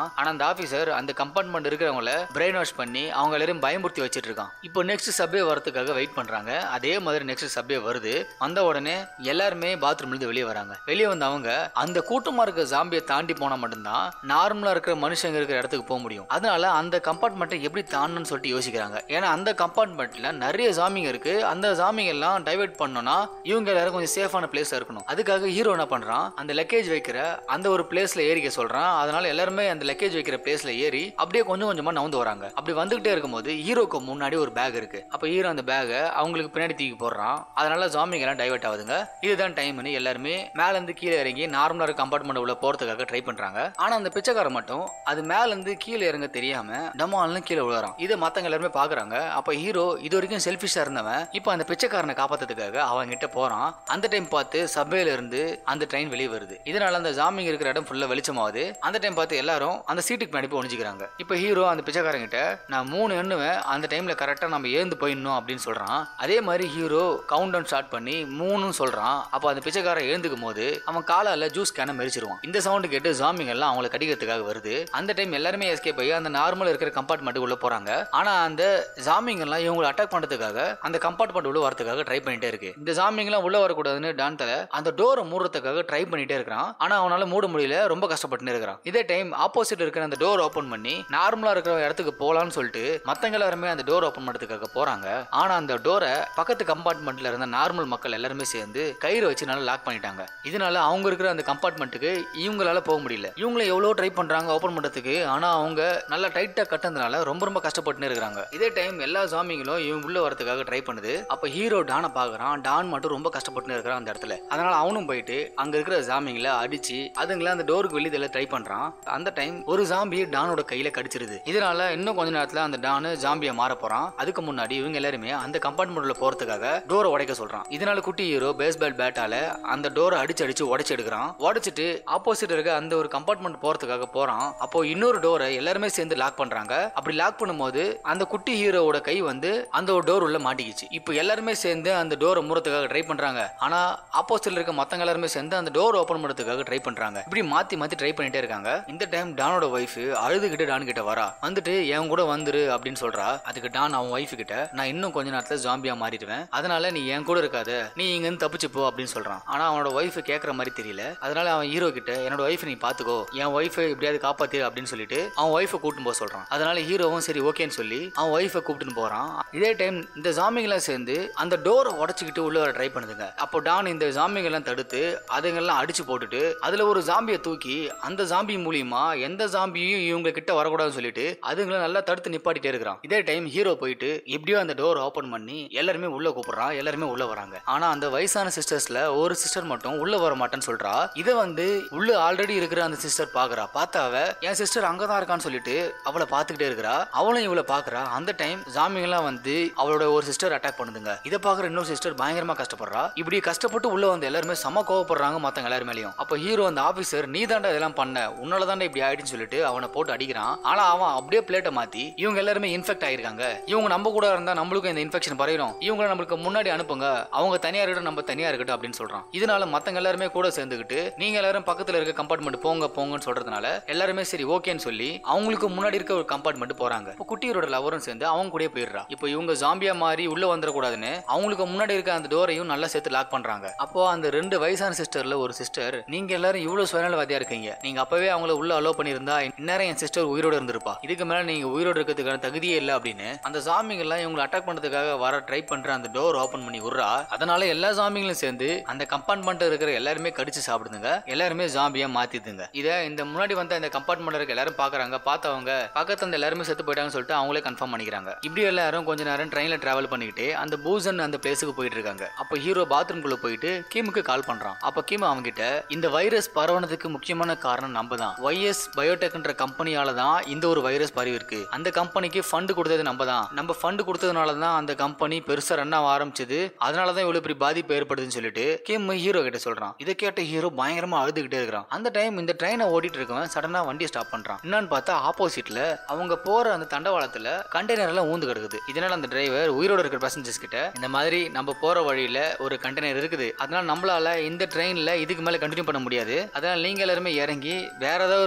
ஆனா அந்த ஆபீசர் அந்த கம்பார்ட்மெண்ட் இருக்கிறவங்கள பிரெயின் வாஷ் பண்ணி அவங்க எல்லாரையும் பயமுறுத்தி வச்சிட்டு இருக்கான் இப்போ நெக்ஸ்ட் சப்வே வரதுக்காக வெயிட் பண்றாங்க அதே மாதிரி நெக்ஸ்ட் சப்வே வருது வந்த உடனே எல்லாருமே பாத்ரூம்ல இருந்து வெளியே வராங்க வெளியே வந்து அவங்க அந்த கூட்டமா இருக்க ஜாம்பியை தாண்டி போனா மட்டும்தான் நார்மலா இருக்கிற மனுஷங்க இருக்கிற இடத்துக்கு போக முடியும் அதனால அந்த கம்பார்ட்மெண்ட்டை எப்படி தாண்டணும்னு சொல்லிட்டு யோசிக்கிறாங்க ஏன்னா அந்த கம்பார்ட்மெண்ட்ல நிறைய ஜாமிங்க இருக்கு அந்த ஜாமிங்க எல்லாம் டைவர்ட் பண்ணோம்னா இவங்க எல்லாரும் கொஞ்சம் சேஃபான பிளேஸ் இருக்கணும் அதுக்காக ஹீரோ என்ன பண்றான் அந்த லக்கேஜ் வைக்கிற அந்த ஒரு பிளேஸ்ல ஏறிக்க சொல்றான் அதனால எல்லாருமே அந்த லக்கேஜ் வைக்கிற பிளேஸ்ல ஏறி அப்படியே கொஞ்சம் கொஞ்சமா நவுந்து வராங்க அப்படி வந்துகிட்டே இருக்கும்போது ஹீரோக்கு முன்னாடி ஒரு பேக் இருக்கு அப்ப ஹீரோ அந்த பேக்கை அவங்களுக்கு பின்னாடி தூக்கி போடுறான் அதனால ஜாமிங்க எல்லாம் டைவர்ட் ஆகுதுங்க இதுதான் டைம்னு எல்லாருமே மேல இருந்து கீழே இறங்கி நார்மலா இருக்க கம்பார்ட்மெண்ட் உள்ள போறதுக்காக ட்ரை பண்றாங்க ஆனா அந்த பிச்சைக்காரன் மட்டும் அது மேல இருந்து கீழே இறங்க தெரியாம டமால்னு கீழே விழுறான் இதை மத்தவங்க எல்லாருமே பாக்குறாங்க அப்ப ஹீரோ இது வரைக்கும் செல்ஃபிஷா இருந்தவன் இப்போ அந்த பிச்சைக்காரனை காப்பாத்துறதுக்காக அவன் கிட்ட போறான் அந்த டைம் பார்த்து சப்வேல இருந்து அந்த ட்ரெயின் வெளியே வருது இதனால அந்த ஜாமிங் இருக்கிற இடம் ஃபுல்லா வெளிச்சமாகுது அந்த டைம் பார்த்து எல்லாரும் அந்த சீட்டுக்கு பின்னாடி போய் ஒளிஞ்சுக்கிறாங்க இப்போ ஹீரோ அந்த பிச்சைக்காரன் கிட்ட நான் மூணு எண்ணுவேன் அந்த டைம்ல கரெக்டா நம்ம ஏந்து போயிடணும் அப்படின்னு சொல்றான் அதே மாதிரி ஹீரோ கவுண்ட் டவுன் ஸ்டார்ட் பண்ணி மூணுன்னு சொல்றான் அப்போ அந்த பிச்சைக்காரன் எழுந்துக்கும் போது அவன் காலால ஜூஸ் கேன மெரிச்சிருவான் இந்த சவுண்ட் கேட்டு ஜாமிங் எல்லாம் அவங்களை கடிக்கிறதுக்காக வருது அந்த டைம் எல்லாருமே எஸ்கேப் ஆகி அந்த நார்மல் இருக்கிற கம்பார்ட்மெண்ட் உள்ள போறாங்க ஆனா அந்த ஜாமிங் எல்லாம் இவங்களை அட்டாக் பண்றதுக்காக அந்த கம்பார்ட்மெண்ட் உள்ள வரதுக்காக ட்ரை பண்ணிட்டே இருக்கு இந்த ஜாமிங் எல்லாம் உள்ள வரக்கூடாதுன்னு டான் தலை அந்த டோரை மூடுறதுக்காக ட்ரை பண்ணிட்டே இருக்கிறான் ஆனா அவனால மூட முடியல ரொம்ப கஷ்டப்பட்டு இருக்கிறான் இதே டைம் ஆப்போசிட் இருக்கிற அந்த டோர் ஓபன் பண்ணி நார்மலா இருக்கிற இடத்துக்கு போலாம்னு சொல்லிட்டு மத்தவங்க எல்லாருமே அந்த டோர் ஓபன் பண்றதுக்காக போறாங்க ஆனா அந்த டோரை பக்கத்து கம்பார்ட்மெண்ட்ல இருந்த நார்மல் மக்கள் எல்லாருமே சேர்ந்து கயிறு வச்சு நல்லா லாக் பண்ணிட்டாங்க இதனால அவங்க இருக்கிற அந்த கம்பார்ட்மெண்ட்டுக்கு இவங்களால போக முடியல இவங்கள எவ்வளவு ட்ரை பண்றாங்க ஓபன் பண்றதுக்கு ஆனா அவங்க நல்லா டைட்டா கட்டதுனால ரொம்ப ரொம்ப கஷ்டப்பட்டு இருக்கிறாங்க இதே டைம் எல்லா ஜாமிங்களும் இவங்க உள்ள வரதுக்காக ட்ரை பண்ணுது அப்ப ஹீரோ டானை பாக்குறான் டான் மட்டும் ரொம்ப கஷ்டப்பட்டு இருக்கிறான் அந்த இடத்துல அதனால அவனும் போயிட்டு அங்க இருக்கிற ஜாமிங்களை அடிச்சு அதுங்கள அந்த டோருக்கு வெளியில ட்ரை பண்றான் அந்த டைம் ஒரு ஜாம்பி டானோட கையில கடிச்சிருது இதனால இன்னும் கொஞ்ச நேரத்துல அந்த டானு ஜாம்பியை மாற போறான் அதுக்கு முன்னாடி இவங்க எல்லாருமே அந்த கம்பார்ட்மெண்ட்ல போறதுக்காக டோரை உடைக்க சொல்றான் இதனால குட்டி ஹீரோ பேஸ்பால் பேட்டால அந்த டோரை அடிச்சு அடிச்சு உடைச்சு எடுக்கிறான் உடைச்சிட்டு ஆப்போசிட் இருக்க அந்த ஒரு கம்பார்ட்மெண்ட் போறதுக்காக போறான் அப்போ இன்னொரு டோரை எல்லாருமே சேர்ந்து லாக் பண்றாங்க அப்படி லாக் பண்ணும்போது அந்த குட்டி ஹீரோவோட கை வந்து அந்த ஒரு டோர் உள்ள மாட்டிக்கிச்சு இப்போ எல்லாருமே சேர்ந்து அந்த டோரை மூறதுக்காக ட்ரை பண்றாங்க ஆனா ஆப்போசிட்ல இருக்க மத்தவங்க எல்லாருமே சேர்ந்து அந்த டோர் ஓபன் பண்றதுக்காக ட்ரை பண்றாங்க இப்படி மாத்தி மாத்தி ட்ரை பண்ணிட்டே இருக்காங்க இந்த டைம் டானோட ஒய்ஃப் அழுதுகிட்டு டான் கிட்ட வரா வந்துட்டு என் கூட வந்துரு அப்படின்னு சொல்றா அதுக்கு டான் அவன் ஒய்ஃப் கிட்ட நான் இன்னும் கொஞ்ச நேரத்துல ஜாம்பியா மாறிடுவேன் அதனால நீ என் கூட இருக்காத நீ இங்க இருந்து தப்பிச்சு போ அப்படின்னு சொல்றான் ஆனா அவனோட ஒய்ஃப் கேக்குற மாதிரி தெரியல அதனால அவன் ஹீரோ கிட்ட என்னோட ஒய்ஃப் நீ பாத்துக்கோ என் ஒய்ஃபை எப்படியாவது காப்பாத்திரு அப்படின்னு சொல்லிட்டு அவன் ஒய்ஃபை கூட்டிட்டு போக சொல்றான் அதனால ஹீரோவும் சரி ஓகேன்னு சொல்லி அவன் ஒய்ஃபை கூப்பிட்டு போறான் இதே டைம் இந்த ஜாமிங்கெல்லாம் சேர்ந்து அந்த டோரை உடச்சிக்கிட்டு உள்ள வர ட்ரை பண்ணுதுங்க அப்போ டான் இந்த ஜாம்பிங்கெல்லாம் தடுத்து அதுங்கெல்லாம் அடிச்சு போட்டுட்டு அதுல ஒரு ஜாம்பியை தூக்கி அந்த ஜாம்பி மூலியமா எந்த ஜாம்பியும் இவங்க கிட்ட வரக்கூடாதுன்னு சொல்லிட்டு அதுங்களை நல்லா தடுத்து நிப்பாட்டிட்டே இருக்கிறான் இதே டைம் ஹீரோ போயிட்டு எப்படியோ அந்த டோர் ஓபன் பண்ணி எல்லாருமே உள்ள கூப்பிடுறான் எல்லாருமே உள்ள வராங்க ஆனா அந்த வயசான சிஸ்டர்ஸ்ல ஒரு சிஸ்டர் மட்டும் உள்ள வர மாட்டேன்னு சொல்றா இதை வந்து உள்ள ஆல்ரெடி இருக்கிற அந்த சிஸ்டர் பாக்குறா பார்த்தா அவ என் சிஸ்டர் அங்கதான் இருக்கான்னு சொல்லிட்டு அவளை பாத்துக்கிட்டே இருக்கிறா அவளும் இவளை பாக்குறா அந்த டைம் ஜாமிங்கெல்லாம் வந்து அவளோட ஒரு சிஸ்டர் அட்டாக் பண்ணுதுங்க இதை பாக்குற இன்னொரு சிஸ்டர் பயங்கரமா கஷ்டப்படுறா இப்படி கஷ்டப்பட்டு உள்ள வந்து எல்லாருமே செம கோவப்படுறாங்க மத்தவங்க எல்லாரும் மேலயும் அப்ப ஹீரோ அந்த ஆபீசர் நீ தாண்டா இதெல்லாம் பண்ண உன்னால தாண்டா இப்படி ஆயிடுன்னு சொல்லிட்டு அவனை போட்டு அடிக்கிறான் ஆனா அவன் அப்படியே பிளேட்டை மாத்தி இவங்க எல்லாருமே இன்ஃபெக்ட் ஆயிருக்காங்க இவங்க நம்ம கூட இருந்தா நம்மளுக்கும் இந்த இன்ஃபெக்ஷன் பரவிடும் இவங்க நம்மளுக்கு முன்னாடி அனுப்புங்க அவங்க தனியா இருக்கட்டும் நம்ம தனியா இருக்கட்டும் அப்படின்னு சொல்றான் இதனால மத்தவங்க எல்லாருமே கூட சேர்ந்துக்கிட்டு நீங்க எல்லாரும் பக்கத்துல இருக்க கம்பார்ட்மெண்ட் போங்க போங்கன்னு சொல்றதுனால எல்லாருமே சரி ஓகேன்னு சொல்லி அவங்களுக்கு முன்னாடி இருக்க ஒரு கம்பார்ட்மெண்ட் போறாங்க இப்போ குட்டியோட லவரும் சேர்ந்து அவங்க கூட போயிடுறா இப்போ இவங்க ஜாம்பியா மாதிரி உள்ள வந்துடக்கூடாதுன்னு அவங்களுக்கு முன்னாடி இருக்க அந்த டோரையும் நல்லா சேர்த்து லாக் பண்றாங்க அப்போ அந்த ரெண்டு வயசான சிஸ்டர்ல ஒரு சிஸ்டர் நீங்க எல்லாரும் இவ்வளவு சுயநலவாதியா இருக்கீங்க நீங்க அப்பவே அவங்கள உள்ள அலோ பண்ணியிருந்தா இந்நேரம் என் சிஸ்டர் உயிரோட இருந்திருப்பா இதுக்கு மேல நீங்க உயிரோட இருக்கிறதுக்கான தகுதியே இல்லை அப்படின்னு அந்த ஜாமிங்க எல்லாம் இவங்களை அட்டாக் பண்றதுக்காக வர ட்ரை பண்ற அந்த டோர் ஓபன் பண்ணி விடுறா அதனால எல்லா ஜாம்பிங்களும் சேர்ந்து அந்த கம்பார்ட்மெண்ட் இருக்கிற எல்லாருமே கடிச்சு சாப்பிடுதுங்க எல்லாருமே ஜாம்பியா மாத்திதுங்க இத இந்த முன்னாடி வந்த இந்த கம்பார்ட்மெண்ட் இருக்க எல்லாரும் பாக்குறாங்க பார்த்தவங்க பக்கத்துல அந்த எல்லாருமே செத்து போயிட்டாங்கன்னு சொல்லிட்டு அவங்களே கன்ஃபார்ம் பண்ணிக்கிறாங்க இப்படி எல்லாரும் கொஞ்ச நேரம் ட்ரெயின்ல டிராவல் பண்ணிக்கிட்டு அந்த பூசன் அந்த பிளேஸுக்கு போயிட்டு இருக்காங்க அப்ப ஹீரோ பாத்ரூம்குள்ள போயிட்டு கிமுக்கு கால் பண்றான் அப்ப கிம் அவங்கிட்ட இந்த வைரஸ் பரவனதுக்கு முக்கியமான காரணம் நம்ம தான் ஒய்எஸ் பயோடெக்ன்ற கம்பெனியால தான் இந்த ஒரு வைரஸ் பரவி இருக்கு அந்த கம்பெனிக்கு ஃபண்ட் கொடுத்தது நம்ம தான் நம்ம ஃபண்ட் கொடுத்ததுனால தான் அந்த கம்பெனி பெருசா ரன் ஆக ஆரம்பிச்சது அதனால தான் இவ்வளவு பெரிய பாதிப்பு ஏற்படுதுன்னு சொல்லிட்டு கிம் ஹீரோ கிட்ட சொல்றான் இதை கேட்ட ஹீரோ பயங்கரமா அழுதுகிட்டே இருக்கிறான் அந்த டைம் இந்த ட்ரெயினை ஓடிட்டு இருக்கவன் சடனா வண்டியை ஸ்டாப் பண்றான் என்னன்னு பார்த்தா ஆப்போசிட்ல அவங்க போற அந்த தண்டவாளத்துல கண்டெய்னர் எல்லாம் ஊந்து கிடக்குது இதனால அந்த டிரைவர் உயிரோட இருக்கிற பேசஞ்சர்ஸ் கிட்ட இந்த மாதிரி நம்ம போற வழியில ஒரு கண்டெய்னர் இருக்குது அதனால நம்மளால இந்த ட்ரெயின்ல இதுக்கு மேல கண்டினியூ பண்ண முடியாது அதனால நீங்க எல்லாருமே இறங்கி வேற ஏதாவது ஒரு வழி மூலியமா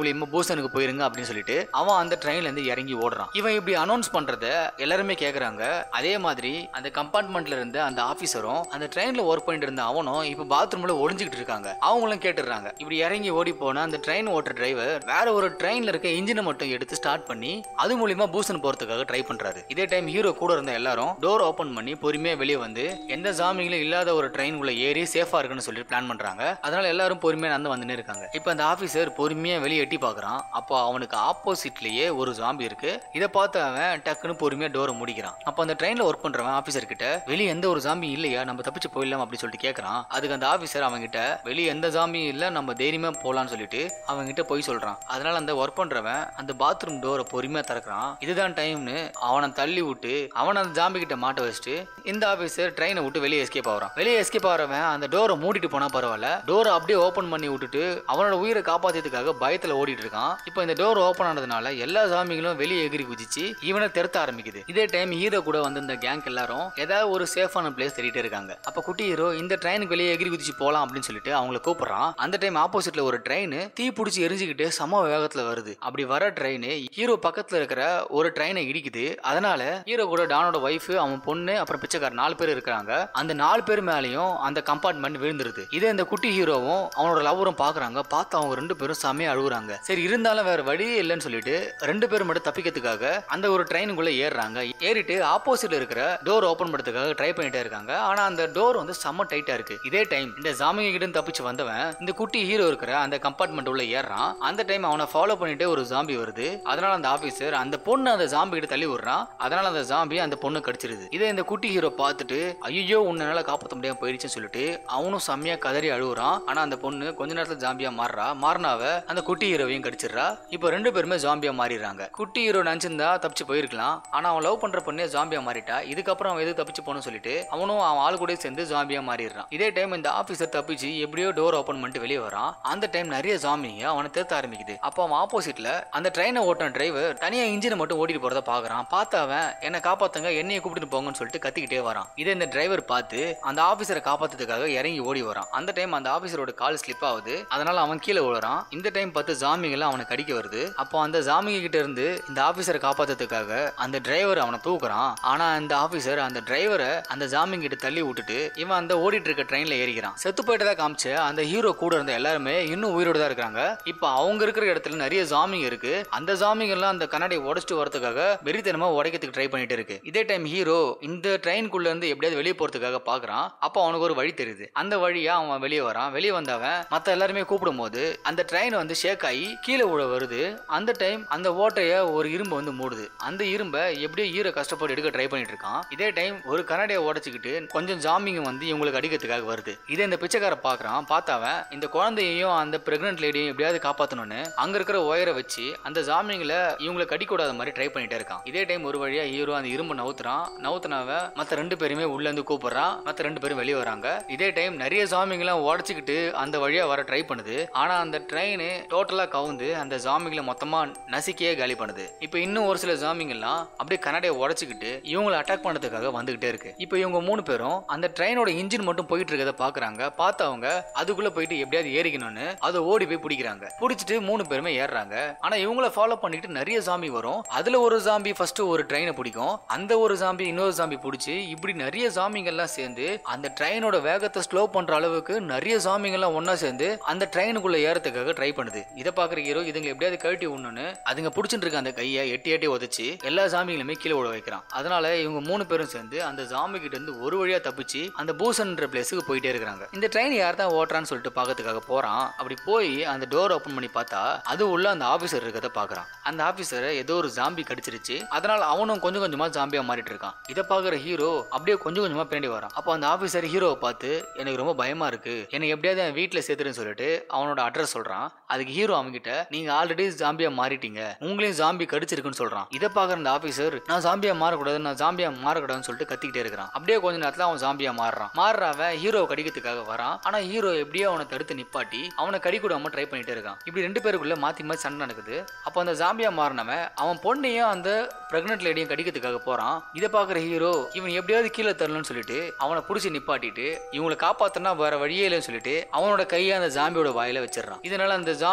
மூலியமா பூசனுக்கு போயிருங்க அப்படின்னு சொல்லிட்டு அவன் அந்த ட்ரெயின்ல இருந்து இறங்கி ஓடுறான் இவன் இப்படி அனௌன்ஸ் பண்றத எல்லாருமே கேக்குறாங்க அதே மாதிரி அந்த கம்பார்ட்மெண்ட்ல இருந்த அந்த ஆபீசரும் அந்த ட்ரெயின்ல ஒர்க் பண்ணிட்டு இருந்த அவனும் இப்ப பாத்ரூம்ல ஒளிஞ்சுக்கிட்டு இருக்காங்க அவங்களும் கேட்டுறாங்க இப்படி இறங்கி ஓடி போன அந்த ட்ரெயின் ஓட்டுற டிரைவர் வேற ஒரு ட்ரெயின்ல இருக்க இன்ஜினை மட்டும் எடுத்து ஸ்டார்ட் பண்ணி அது மூலியமா பூசன் போறதுக்காக ட்ரை பண்றாரு இதே டைம் ஹீரோ கூட இருந்த எல்லாரும் டோர் ஓபன் பண்ணி பொறுமையா வெளியே வந்து எந்த ஜாமிங்களும் இல்லாத ஒரு ட்ரெயின் உள்ள ஏறி சேஃபா இருக்குன்னு சொல்லி பிளான் பண்றாங்க அதனால எல்லாரும் பொறுமையா நடந்து வந்துனே இருக்காங்க இப்போ அந்த ஆபீசர் பொறுமையா வெளியே எட்டி பாக்குறான் அப்போ அவனுக்கு ஆப்போசிட்லயே ஒரு ஜாம்பி இருக்கு இதை பார்த்து அவன் டக்குன்னு பொறுமையா டோரை முடிக்கிறான் அப்போ அந்த ட்ரெயின்ல ஒர்க் பண்றவன் ஆபீசர் கிட்ட வெளியே எந்த ஒரு ஜாம்பி இல்லையா நம்ம தப்பிச்சு போயிடலாம் அப்படின்னு சொல்லிட்டு கேக்குறான் அதுக்கு அந்த ஆபீசர் அவங்க கிட்ட வெளியே எந்த ஜாம்பியும் இல்ல நம்ம தைரியமா போலாம்னு சொல்லிட்டு அவங்க கிட்ட போய் சொல்றான் அதனால அந்த ஒர்க் பண்றவன் அந்த பாத்ரூம் டோரை பொறுமையா திறக்கிறான் இதுதான் டைம்னு அவனை தள்ளி விட்டு அவனை அந்த ஜாம்பி கிட்ட மாட்ட வச்சுட்டு இந்த ஆபீசர் ட்ரெயினை விட்டு வெளியே எஸ்கேப் ஆகிறான் வெளியே எஸ்கேப் ஆகிறவன் அந்த டோரை மூடிட்டு போனா பரவாயில்ல டோரை அப்படியே ஓபன் பண்ணி விட்டுட்டு அவனோட உயிரை காப்பாத்தியதுக்காக பயத்துல ஓடிட்டு இருக்கான் இப்போ இந்த டோர் ஓபன் ஆனதுனால எல்லா ஜாம்பிகளும் வெளியே எகிரி குதிச்சு இவனை தெருத்த ஆரம்பிக்குது இதே டைம் ஹீரோ கூட வந்து இந்த கேங் எல்லாரும் ஏதாவது ஒரு சேஃபான பிளேஸ் தேடிட்டு இருக்காங்க அப்ப குட்டி ஹீரோ இந்த ட்ரெயினுக்கு வெளியே எகிரி குதிச்சு போலாம் அப்படின்னு சொல்லிட்டு அவங்கள கூப்பிடுறான் அந்த டைம் ஆப்போசிட்ல ஒரு ட்ரெயின் தீ பிடிச்சி எரிஞ்சுக்கிட்டு சம வேகத்துல வருது அப்படி வர ட்ரெயின் ஹீரோ பக்கத்துல இருக்கிற ஒரு ட்ரெயினை இடிக்குது அதனால ஹீரோ கூட டானோட ஒய்ஃப் அவன் பொண்ணு அப்புறம் பிச்சைக்கார நாலு பேர் இருக்கிறாங்க அந்த நாலு பேர் மேலயும் அந்த கம்பார்ட்மெண்ட் விழுந்துருது இதே இந்த குட்டி ஹீரோவும் அவனோட லவரும் பாக்குறாங்க பார்த்து அவங்க ரெண்டு பேரும் செமையா அழுகுறாங்க சரி இருந்தாலும் வேற வழியே இல்லைன்னு சொல்லிட்டு ரெண்டு பேரும் மட்டும் தப்பிக்கிறதுக்காக அந்த ஒரு ட்ரெயினுக்குள்ள ஏறுறாங்க ஏறிட்டு ஆப்போசிட்ல இருக்கிற டோர் ஓபன் பண்றதுக்காக ட்ரை பண்ணிட்டே இருக்காங்க ஆனா அந்த டோர் வந்து செம்ம டைட்டா இருக்கு இதே டைம் இந்த ஜாமிங்க கிட்ட இருந்து தப்பிச்சு வந்தவன் இந்த குட்டி ஹீரோ இருக்கிற அந்த கம்பார்ட்மெண்ட் உள்ள ஏறான் அந்த டைம் அவனை ஃபாலோ பண்ணிட்டே ஒரு ஜாம்பி வருது அதனால அந்த ஆபீசர் அந்த பொண்ணு அந்த ஜாம்பி கிட்ட தள்ளி விடுறான் அதனால அந்த ஜாம்பி அந்த பொண்ணு கடிச்சிருது இதே இந்த குட்டி ஹீரோ பார்த்துட்டு ஐயோ உன்னால காப்பாற்ற முடியாம போயிடுச்சுன்னு சொல்லிட்டு அவனும் செம்மையா கதறி அழுகுறான் ஆனா அந்த பொண்ணு கொஞ்ச நேரத்துல ஜாம்பியா மாறுறா மாறினாவ அந்த குட்டி ஹீரோவையும் கடிச்சிடுறா இப்போ ரெண்டு பேருமே ஜாம்பியா மாறிடுறாங்க குட்டி ஹீரோ நினைச்சிருந்தா தப்பிச்சு போயிருக்கலாம் ஆனா அவன் லவ் பண்ற பொண்ணே ஜாம்பியா மாறிட்டா இதுக்கப்புறம் அவன் எது தப்பிச்சு போகணும்னு சொல்லிட்டு அவனும் அவன் ஆள் கூட சேர்ந்து ஜாம்பியா மாறிடுறான் இதே டைம் இந்த ஆபீசர் தப்பிச்சு எப்படியோ டோர் ஓபன் பண்ணிட்டு வெளியே வரான் அந்த டைம் நிறைய ஜாம்பிங்க அவனை தேர்த்த ஆரம்பிக்குது அப்போ அவன் ஆப்போசிட்ல அந்த ட்ரெயினை ஓட்டின டிரைவர் தனியா இன்ஜினை மட்டும் ஓட்டிட்டு போறத பாக்குறான் பார்த்து அவன் என்ன காப்பாத்துங்க என்னைய கூப்பிட்டு போங்கன்னு சொல்லிட்டு கத்திக்கிட்டே வரான் இதே இந்த டிரைவர் பார்த்து அந்த ஆபீசரை காப்பாத்துறதுக்காக இறங்கி ஓடி வரான் அந்த டைம் அந்த ஆபீசரோட கால் ஸ்லிப் ஆகுது அதனால அவன் கீழே விழுறான் இந்த டைம் பார்த்து ஜாமிகள் அவனை கடிக்க வருது அப்போ அந்த ஜாமிங்க கிட்ட இருந்து இந்த ஆபீசரை காப்பாத்துறதுக்காக அந்த டிரைவர் அவனை தூக்குறான் ஆனா அந்த ஆபீசர் அந்த டிரைவரை அந்த ஜாமிங் கிட்ட தள்ளி விட்டுட்டு இவன் அந்த ஓடிட்டு இருக்க ட்ரெயின்ல ஏறிக்கிறான் செத்து போயிட்டதா காமிச்ச அந்த ஹீரோ கூட இருந்த எல்லாருமே இன்னும் உயிரோட தான் இருக்காங்க இப்போ அவங்க இருக்கிற இடத்துல நிறைய ஜாமிங் இருக்கு அந்த ஜாமிங் எல்லாம் அந்த கண்ணாடியை உடைச்சிட்டு வரதுக்காக வெறித்தனமா உடைக்கிறதுக்கு ட்ரை பண்ணிட்டு இருக்கு இதே டைம் ஹீரோ இந்த ட்ரெயின்குள்ள இருந்து எப்படியாவது வெளியே போறதுக்காக பாக்குறான் அப்போ அவனுக்கு ஒரு வழி தெரியுது அந்த வழியா அவன் வெளியே வரான் வெளியே வந்தவன் மத்த எல்லாருமே கூப்பிடும் போது அந்த ட்ரெயின் வந்து ஷேக் ஆகி கீழே விழ வருது அந்த டைம் அந்த ஓட்டைய ஒரு இரும்பு வந்து மூடுது அந்த இரும்பை எப்படியோ ஈர கஷ்டப்பட்டு எடுக்க ட்ரை பண்ணிட்டு இருக்கான் இதே டைம் ஒரு கண்ணாடியை உடைச்சுக்கிட்டு கொஞ்சம் ஜாமிங்க வந்து இவங்களுக்கு அடிக்கிறதுக்காக வருது இதே இந்த பிச்சைக்கார பாக்குறான் பார்த்தவன் இந்த குழந்தையையும் அந்த பிரெக்னன்ட் லேடியும் எப்படியாவது காப்பாத்தணும்னு அங்க இருக்கிற ஒயரை வச்சு அந்த ஜாமிங்களை இவங்களை கடிக்கூடாத மாதிரி ட்ரை பண்ணிட்டே இருக்கான் இதே டைம் ஒரு வழியா ஹீரோ அந்த இரும்பு நவுத்துறான் நவுத்துனவன் மத்த ரெண்டு பேருமே உள்ள இருந்து கூப்பிடுறான் மத்த ரெண்டு பேரும் வெளியே வராங்க இதே டைம் நிறைய ஜாமிங்கெல்லாம் உடச்சிக்கிட்டு அந்த வழியா வர ட்ரை பண்ணுது ஆனா அந்த ட்ரெயின் டோட்டலா கவுந்து அந்த ஜாமிங்களை மொத்தமா நசுக்கியே காலி பண்ணுது இப்போ இன்னும் ஒரு சில ஜாமிங்கெல்லாம் அப்படியே கண்ணாடியை உடச்சிக்கிட்டு இவங்களை அட்டாக் பண்ணதுக்காக வந்துகிட்டே இருக்கு இப்போ இவங்க மூணு பேரும் அந்த ட்ரெயினோட இன்ஜின் மட்டும் போயிட்டு இருக்கத பாக்குறாங்க பார்த்தவங்க அதுக்குள்ள போயிட்டு எப்படியாவது ஏறிக்கணும்னு அதை ஓடி போய் பிடிக்கிறாங்க பிடிச்சிட்டு மூணு பேருமே ஏறுறாங்க ஆனா இவங்கள ஃபாலோ பண்ணிட்டு நிறைய ஜாம்பி வரும் அதுல ஒரு ஜாம்பி ஃபர்ஸ்ட் ஒரு ட்ரெயினை பிடிக்கும் அந்த ஒரு ஜாம்பி இன்னொரு ஜாம்பி பிடிச்சி இப்படி நிறைய ஜாம்பிங்க எல்லாம் சேர்ந்து அந்த ட்ரெயினோட வேகத்தை ஸ்லோ பண்ற அளவுக்கு நிறைய ஜாம்பிங்க எல்லாம் ஒண்ணா சேர்ந்து அந்த ட்ரெயினுக்குள்ள ஏறதுக்காக ட்ரை பண்ணுது இதை பாக்குற ஹீரோ இதுங்களை எப்படியாவது கழட்டி விடணும்னு அதுங்க பிடிச்சிட்டு இருக்க அந்த கையை எட்டி எட்டி உதச்சு எல்லா ஜாம்பிகளுமே கீழே விட வைக்கிறான் அதனால இவங்க மூணு பேரும் சேர்ந்து அந்த ஜாம்பி கிட்ட இருந்து ஒரு வழியா தப்பிச்சு அந்த பூசன்ன்ற பிளேஸுக்கு போயிட்டே இருக்காங்க இந்த ட்ரெயின் யார் தான் ஓட்டுறான்னு சொல்லிட்டு பார்க்கறதுக்காக போறான் அப்படி போய் அந்த டோர் ஓபன் பண்ணி பார்த்தா அது உள்ள அந்த ஆபீசர் இருக்கிறத பாக்குறான் அந்த ஆபீசரை ஏதோ ஒரு ஜாம்பி கடிச்சிருச்சு அதனால அவனும் கொஞ்சம் கொஞ்சமா ஜாம்பியா மாறிட்டு இருக்கான் இதை பாக்குற ஹீரோ அப்படியே கொஞ்சம் கொஞ்சமா பின்னாடி வரான் அப்போ அந்த ஆபீசர் ஹீரோவை பார்த்து எனக்கு ரொம்ப பயமா இருக்கு என்னை எப்படியாவது என் வீட்டுல சேர்த்துருன்னு சொல்லிட்டு அவனோட அட்ரஸ் சொல்றான் அதுக்கு ஹீரோ அவன்கிட்ட நீங்க ஆல்ரெடி ஜாம்பியா மாறிட்டீங்க உங்களையும் ஜாம்பி கடிச்சிருக்குன்னு சொல்றான் இதை பாக்குற அந்த ஆபீசர் நான் ஜாம்பியா மாறக்கூடாது நான் ஜாம்பியா மாறக்கூடாதுன்னு சொல்லிட்டு கத்திக்கிட்டே இருக்கிறான் அப்படியே கொஞ்ச நேரத்துல அவன் ஜாம்பியா மாறுறான் மாறுறவன் ஹீரோ கடிக்கிறதுக்காக வரான் ஆனா ஹீரோ எப்படியோ அவனை தடுத்து நிப்பாட்டி அவனை கடிக்கூடாம ட்ரை பண்ணிட்டே இருக்கான் இப்படி ரெண்டு பேருக்குள்ள மாத்தி மாத்தி சண்டை நடக்குது அப்போ அந்த ஜாம்பியா மாறினவன் அவன் பொண்ணையும் அந்த பிரெக்னன்ட் லேடியும் கடிக்கிறதுக்காக போறான் இதை பாக்குற ஹீரோ இவன் எப்படியாவது கீழே தரலன்னு சொல்லிட்டு அவனை புடிச்சு நிப்பாட்டிட்டு இவங்களை காப்பாத்தினா வேற வழியே இல்லைன்னு சொல்லிட்டு அவனோட கையை அந்த ஜாம்பியோட வாயில வச்சிடறான் இதனால அந்த ஜாம்பி அவனோட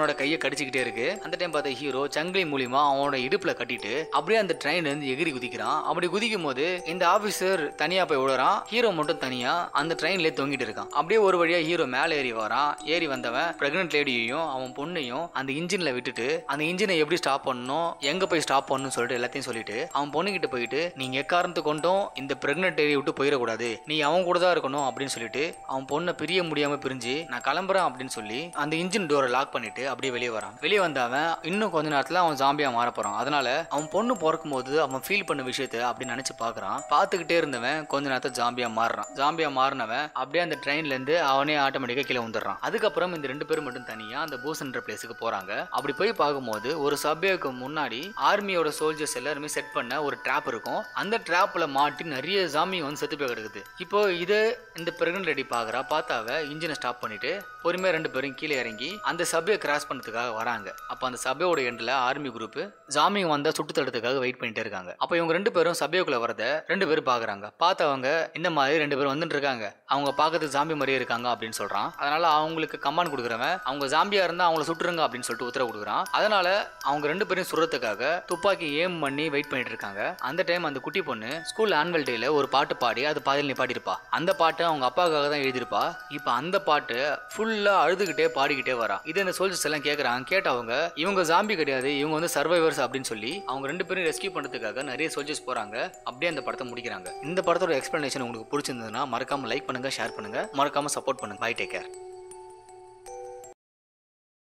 அவனோட கையை கடிச்சிக்கிட்டே இருக்கு அந்த டைம் பார்த்த ஹீரோ சங்கிலி மூலியமா அவனோட இடுப்புல கட்டிட்டு அப்படியே அந்த ட்ரெயின்ல இருந்து எகிரி குதிக்கிறான் அப்படி குதிக்கும் போது இந்த ஆபீசர் தனியா போய் விடுறான் ஹீரோ மட்டும் தனியா அந்த ட்ரெயின்ல தொங்கிட்டு இருக்கான் அப்படியே ஒரு வழியா ஹீரோ மேல ஏறி வரான் ஏறி வந்தவன் பிரெக்னென்ட் லேடியையும் அவன் பொண்ணையும் அந்த இன்ஜின்ல விட்டுட்டு அந்த இன்ஜினை எப்படி ஸ்டாப் பண்ணணும் எங்க போய் ஸ்டாப் பண்ணணும் சொல்லிட்டு எல்லாத்தையும் சொல்லிட்டு அவன் பொண்ணுகிட்ட போயிட்டு நீங்க எக்காரணத்து கொண்டும் இந்த பிரெக்னென்ட் லேடியை விட்டு போயிடக்கூடாது நீ அவன் கூட தான் இருக்கணும் அப்படின்னு சொல்லிட்டு அவன் பொண்ணை பிரிய முடியாம பிரிஞ்சு நான் கிளம்புறேன் அப்படின்னு சொல்லி அந்த இன்ஜின் டோரை லாக் பண்ணிட்டு அப்படியே வெளியே வரான் வெளியே வந்தவன் இன்னும் கொஞ்ச நேரத்துல அவன் ஜாம்பியா மாற போறான் அதனால அவன் பொண்ணு பிறக்கும் போது அவன் ஃபீல் பண்ண விஷயத்த அப்படி நினைச்சு பாக்குறான் பார்த்துக்கிட்டே இருந்தவன் கொஞ்ச நேரத்துல ஜாம்பியா மாறுறான் ஜாம்பியா மாறினவன் அப்படியே அந்த ட்ரெயின்ல இருந்து அவனே ஆட்டோமேட்டிக்கா கீழே வந்துடுறான் அதுக்கப்புறம் இந்த ரெண்டு பேரும் மட்டும் தனியா அந்த பூசன்ற பிளேஸுக்கு போறாங்க அப்படி போய் பார்க்கும்போது ஒரு சபேக்கு முன்னாடி ஆர்மியோட சோல்ஜர்ஸ் எல்லாருமே செட் பண்ண ஒரு ட்ராப் இருக்கும் அந்த ட்ராப்ல மாட்டி நிறைய ஜாமி வந்து செத்து போய் கிடக்குது இப்போ இதை இந்த பிரெக்னன்ட் லேடி பாக்குறா பார்த்தாவ இன்ஜினை ஸ்டாப் பண்ணிட்டு பொறுமையா ரெண்டு பேரும் கீழே இறங்கி அந்த சபையை கிராஸ் பண்ணதுக்காக வராங்க அப்ப அந்த சபையோட எண்ட்ல ஆர்மி குரூப் ஜாமி வந்தா சுட்டு தடுறதுக்காக வெயிட் பண்ணிட்டே இருக்காங்க அப்ப இவங்க ரெண்டு பேரும் சபைக்குள்ள வரத ரெண்டு பேரும் பாக்குறாங்க பார்த்தவங்க இந்த மாதிரி ரெண்டு பேரும் வந்துட்டு இருக்காங்க அவங்க பார்க்கறதுக்கு ஜாம்பி மாதிரியே இருக்காங்க அப்படின்னு சொல்றான் அதனால அவங்களுக்கு கமாண்ட் கொடுக்குறவன் அவங்க ஜாம்பியா இருந்தா அவங்கள சுட்டுருங்க அப்படின்னு சொல்லிட்டு உத்தரவு கொடுக்குறான் அதனால அவங்க ரெண்டு பேரும் சுடுறதுக்காக துப்பாக்கி ஏம் பண்ணி வெயிட் பண்ணிட்டு இருக்காங்க அந்த டைம் அந்த குட்டி பொண்ணு ஸ்கூல் ஆனுவல் டேல ஒரு பாட்டு பாடி அது பாதியில் நிப்பாட்டிருப்பா அந்த பாட்டு அவங்க அப்பாவுக்காக தான் எழுதியிருப்பா இப்போ அந்த பாட்டு ஃபுல்லா அழுதுகிட்டே பாடிக்கிட்டே வரா இது இந்த சோல்ஜர்ஸ் எல்லாம் கேட்கறாங்க கேட்டவங்க இவங்க ஜாம்பி கிடையாது இவங்க வந்து சர்வைவர்ஸ் அப்படின்னு சொல்லி அவங்க ரெண்டு பேரும் ரெஸ்கியூ பண்றதுக்காக நிறைய சோல்ஜர்ஸ் போறாங்க அப்படியே அந்த படத்தை முடிக்கிறாங்க இந்த படத்தோட எக்ஸ்பிளனேஷன் உங்களுக்கு பிடிச்சிருந்ததுன்னா மறக்காம லைக் பண்ணுங்க ஷேர் பண்ணுங்க மறக்காம சப்போர்ட் பண்ணுங்க பை டேக் கேர்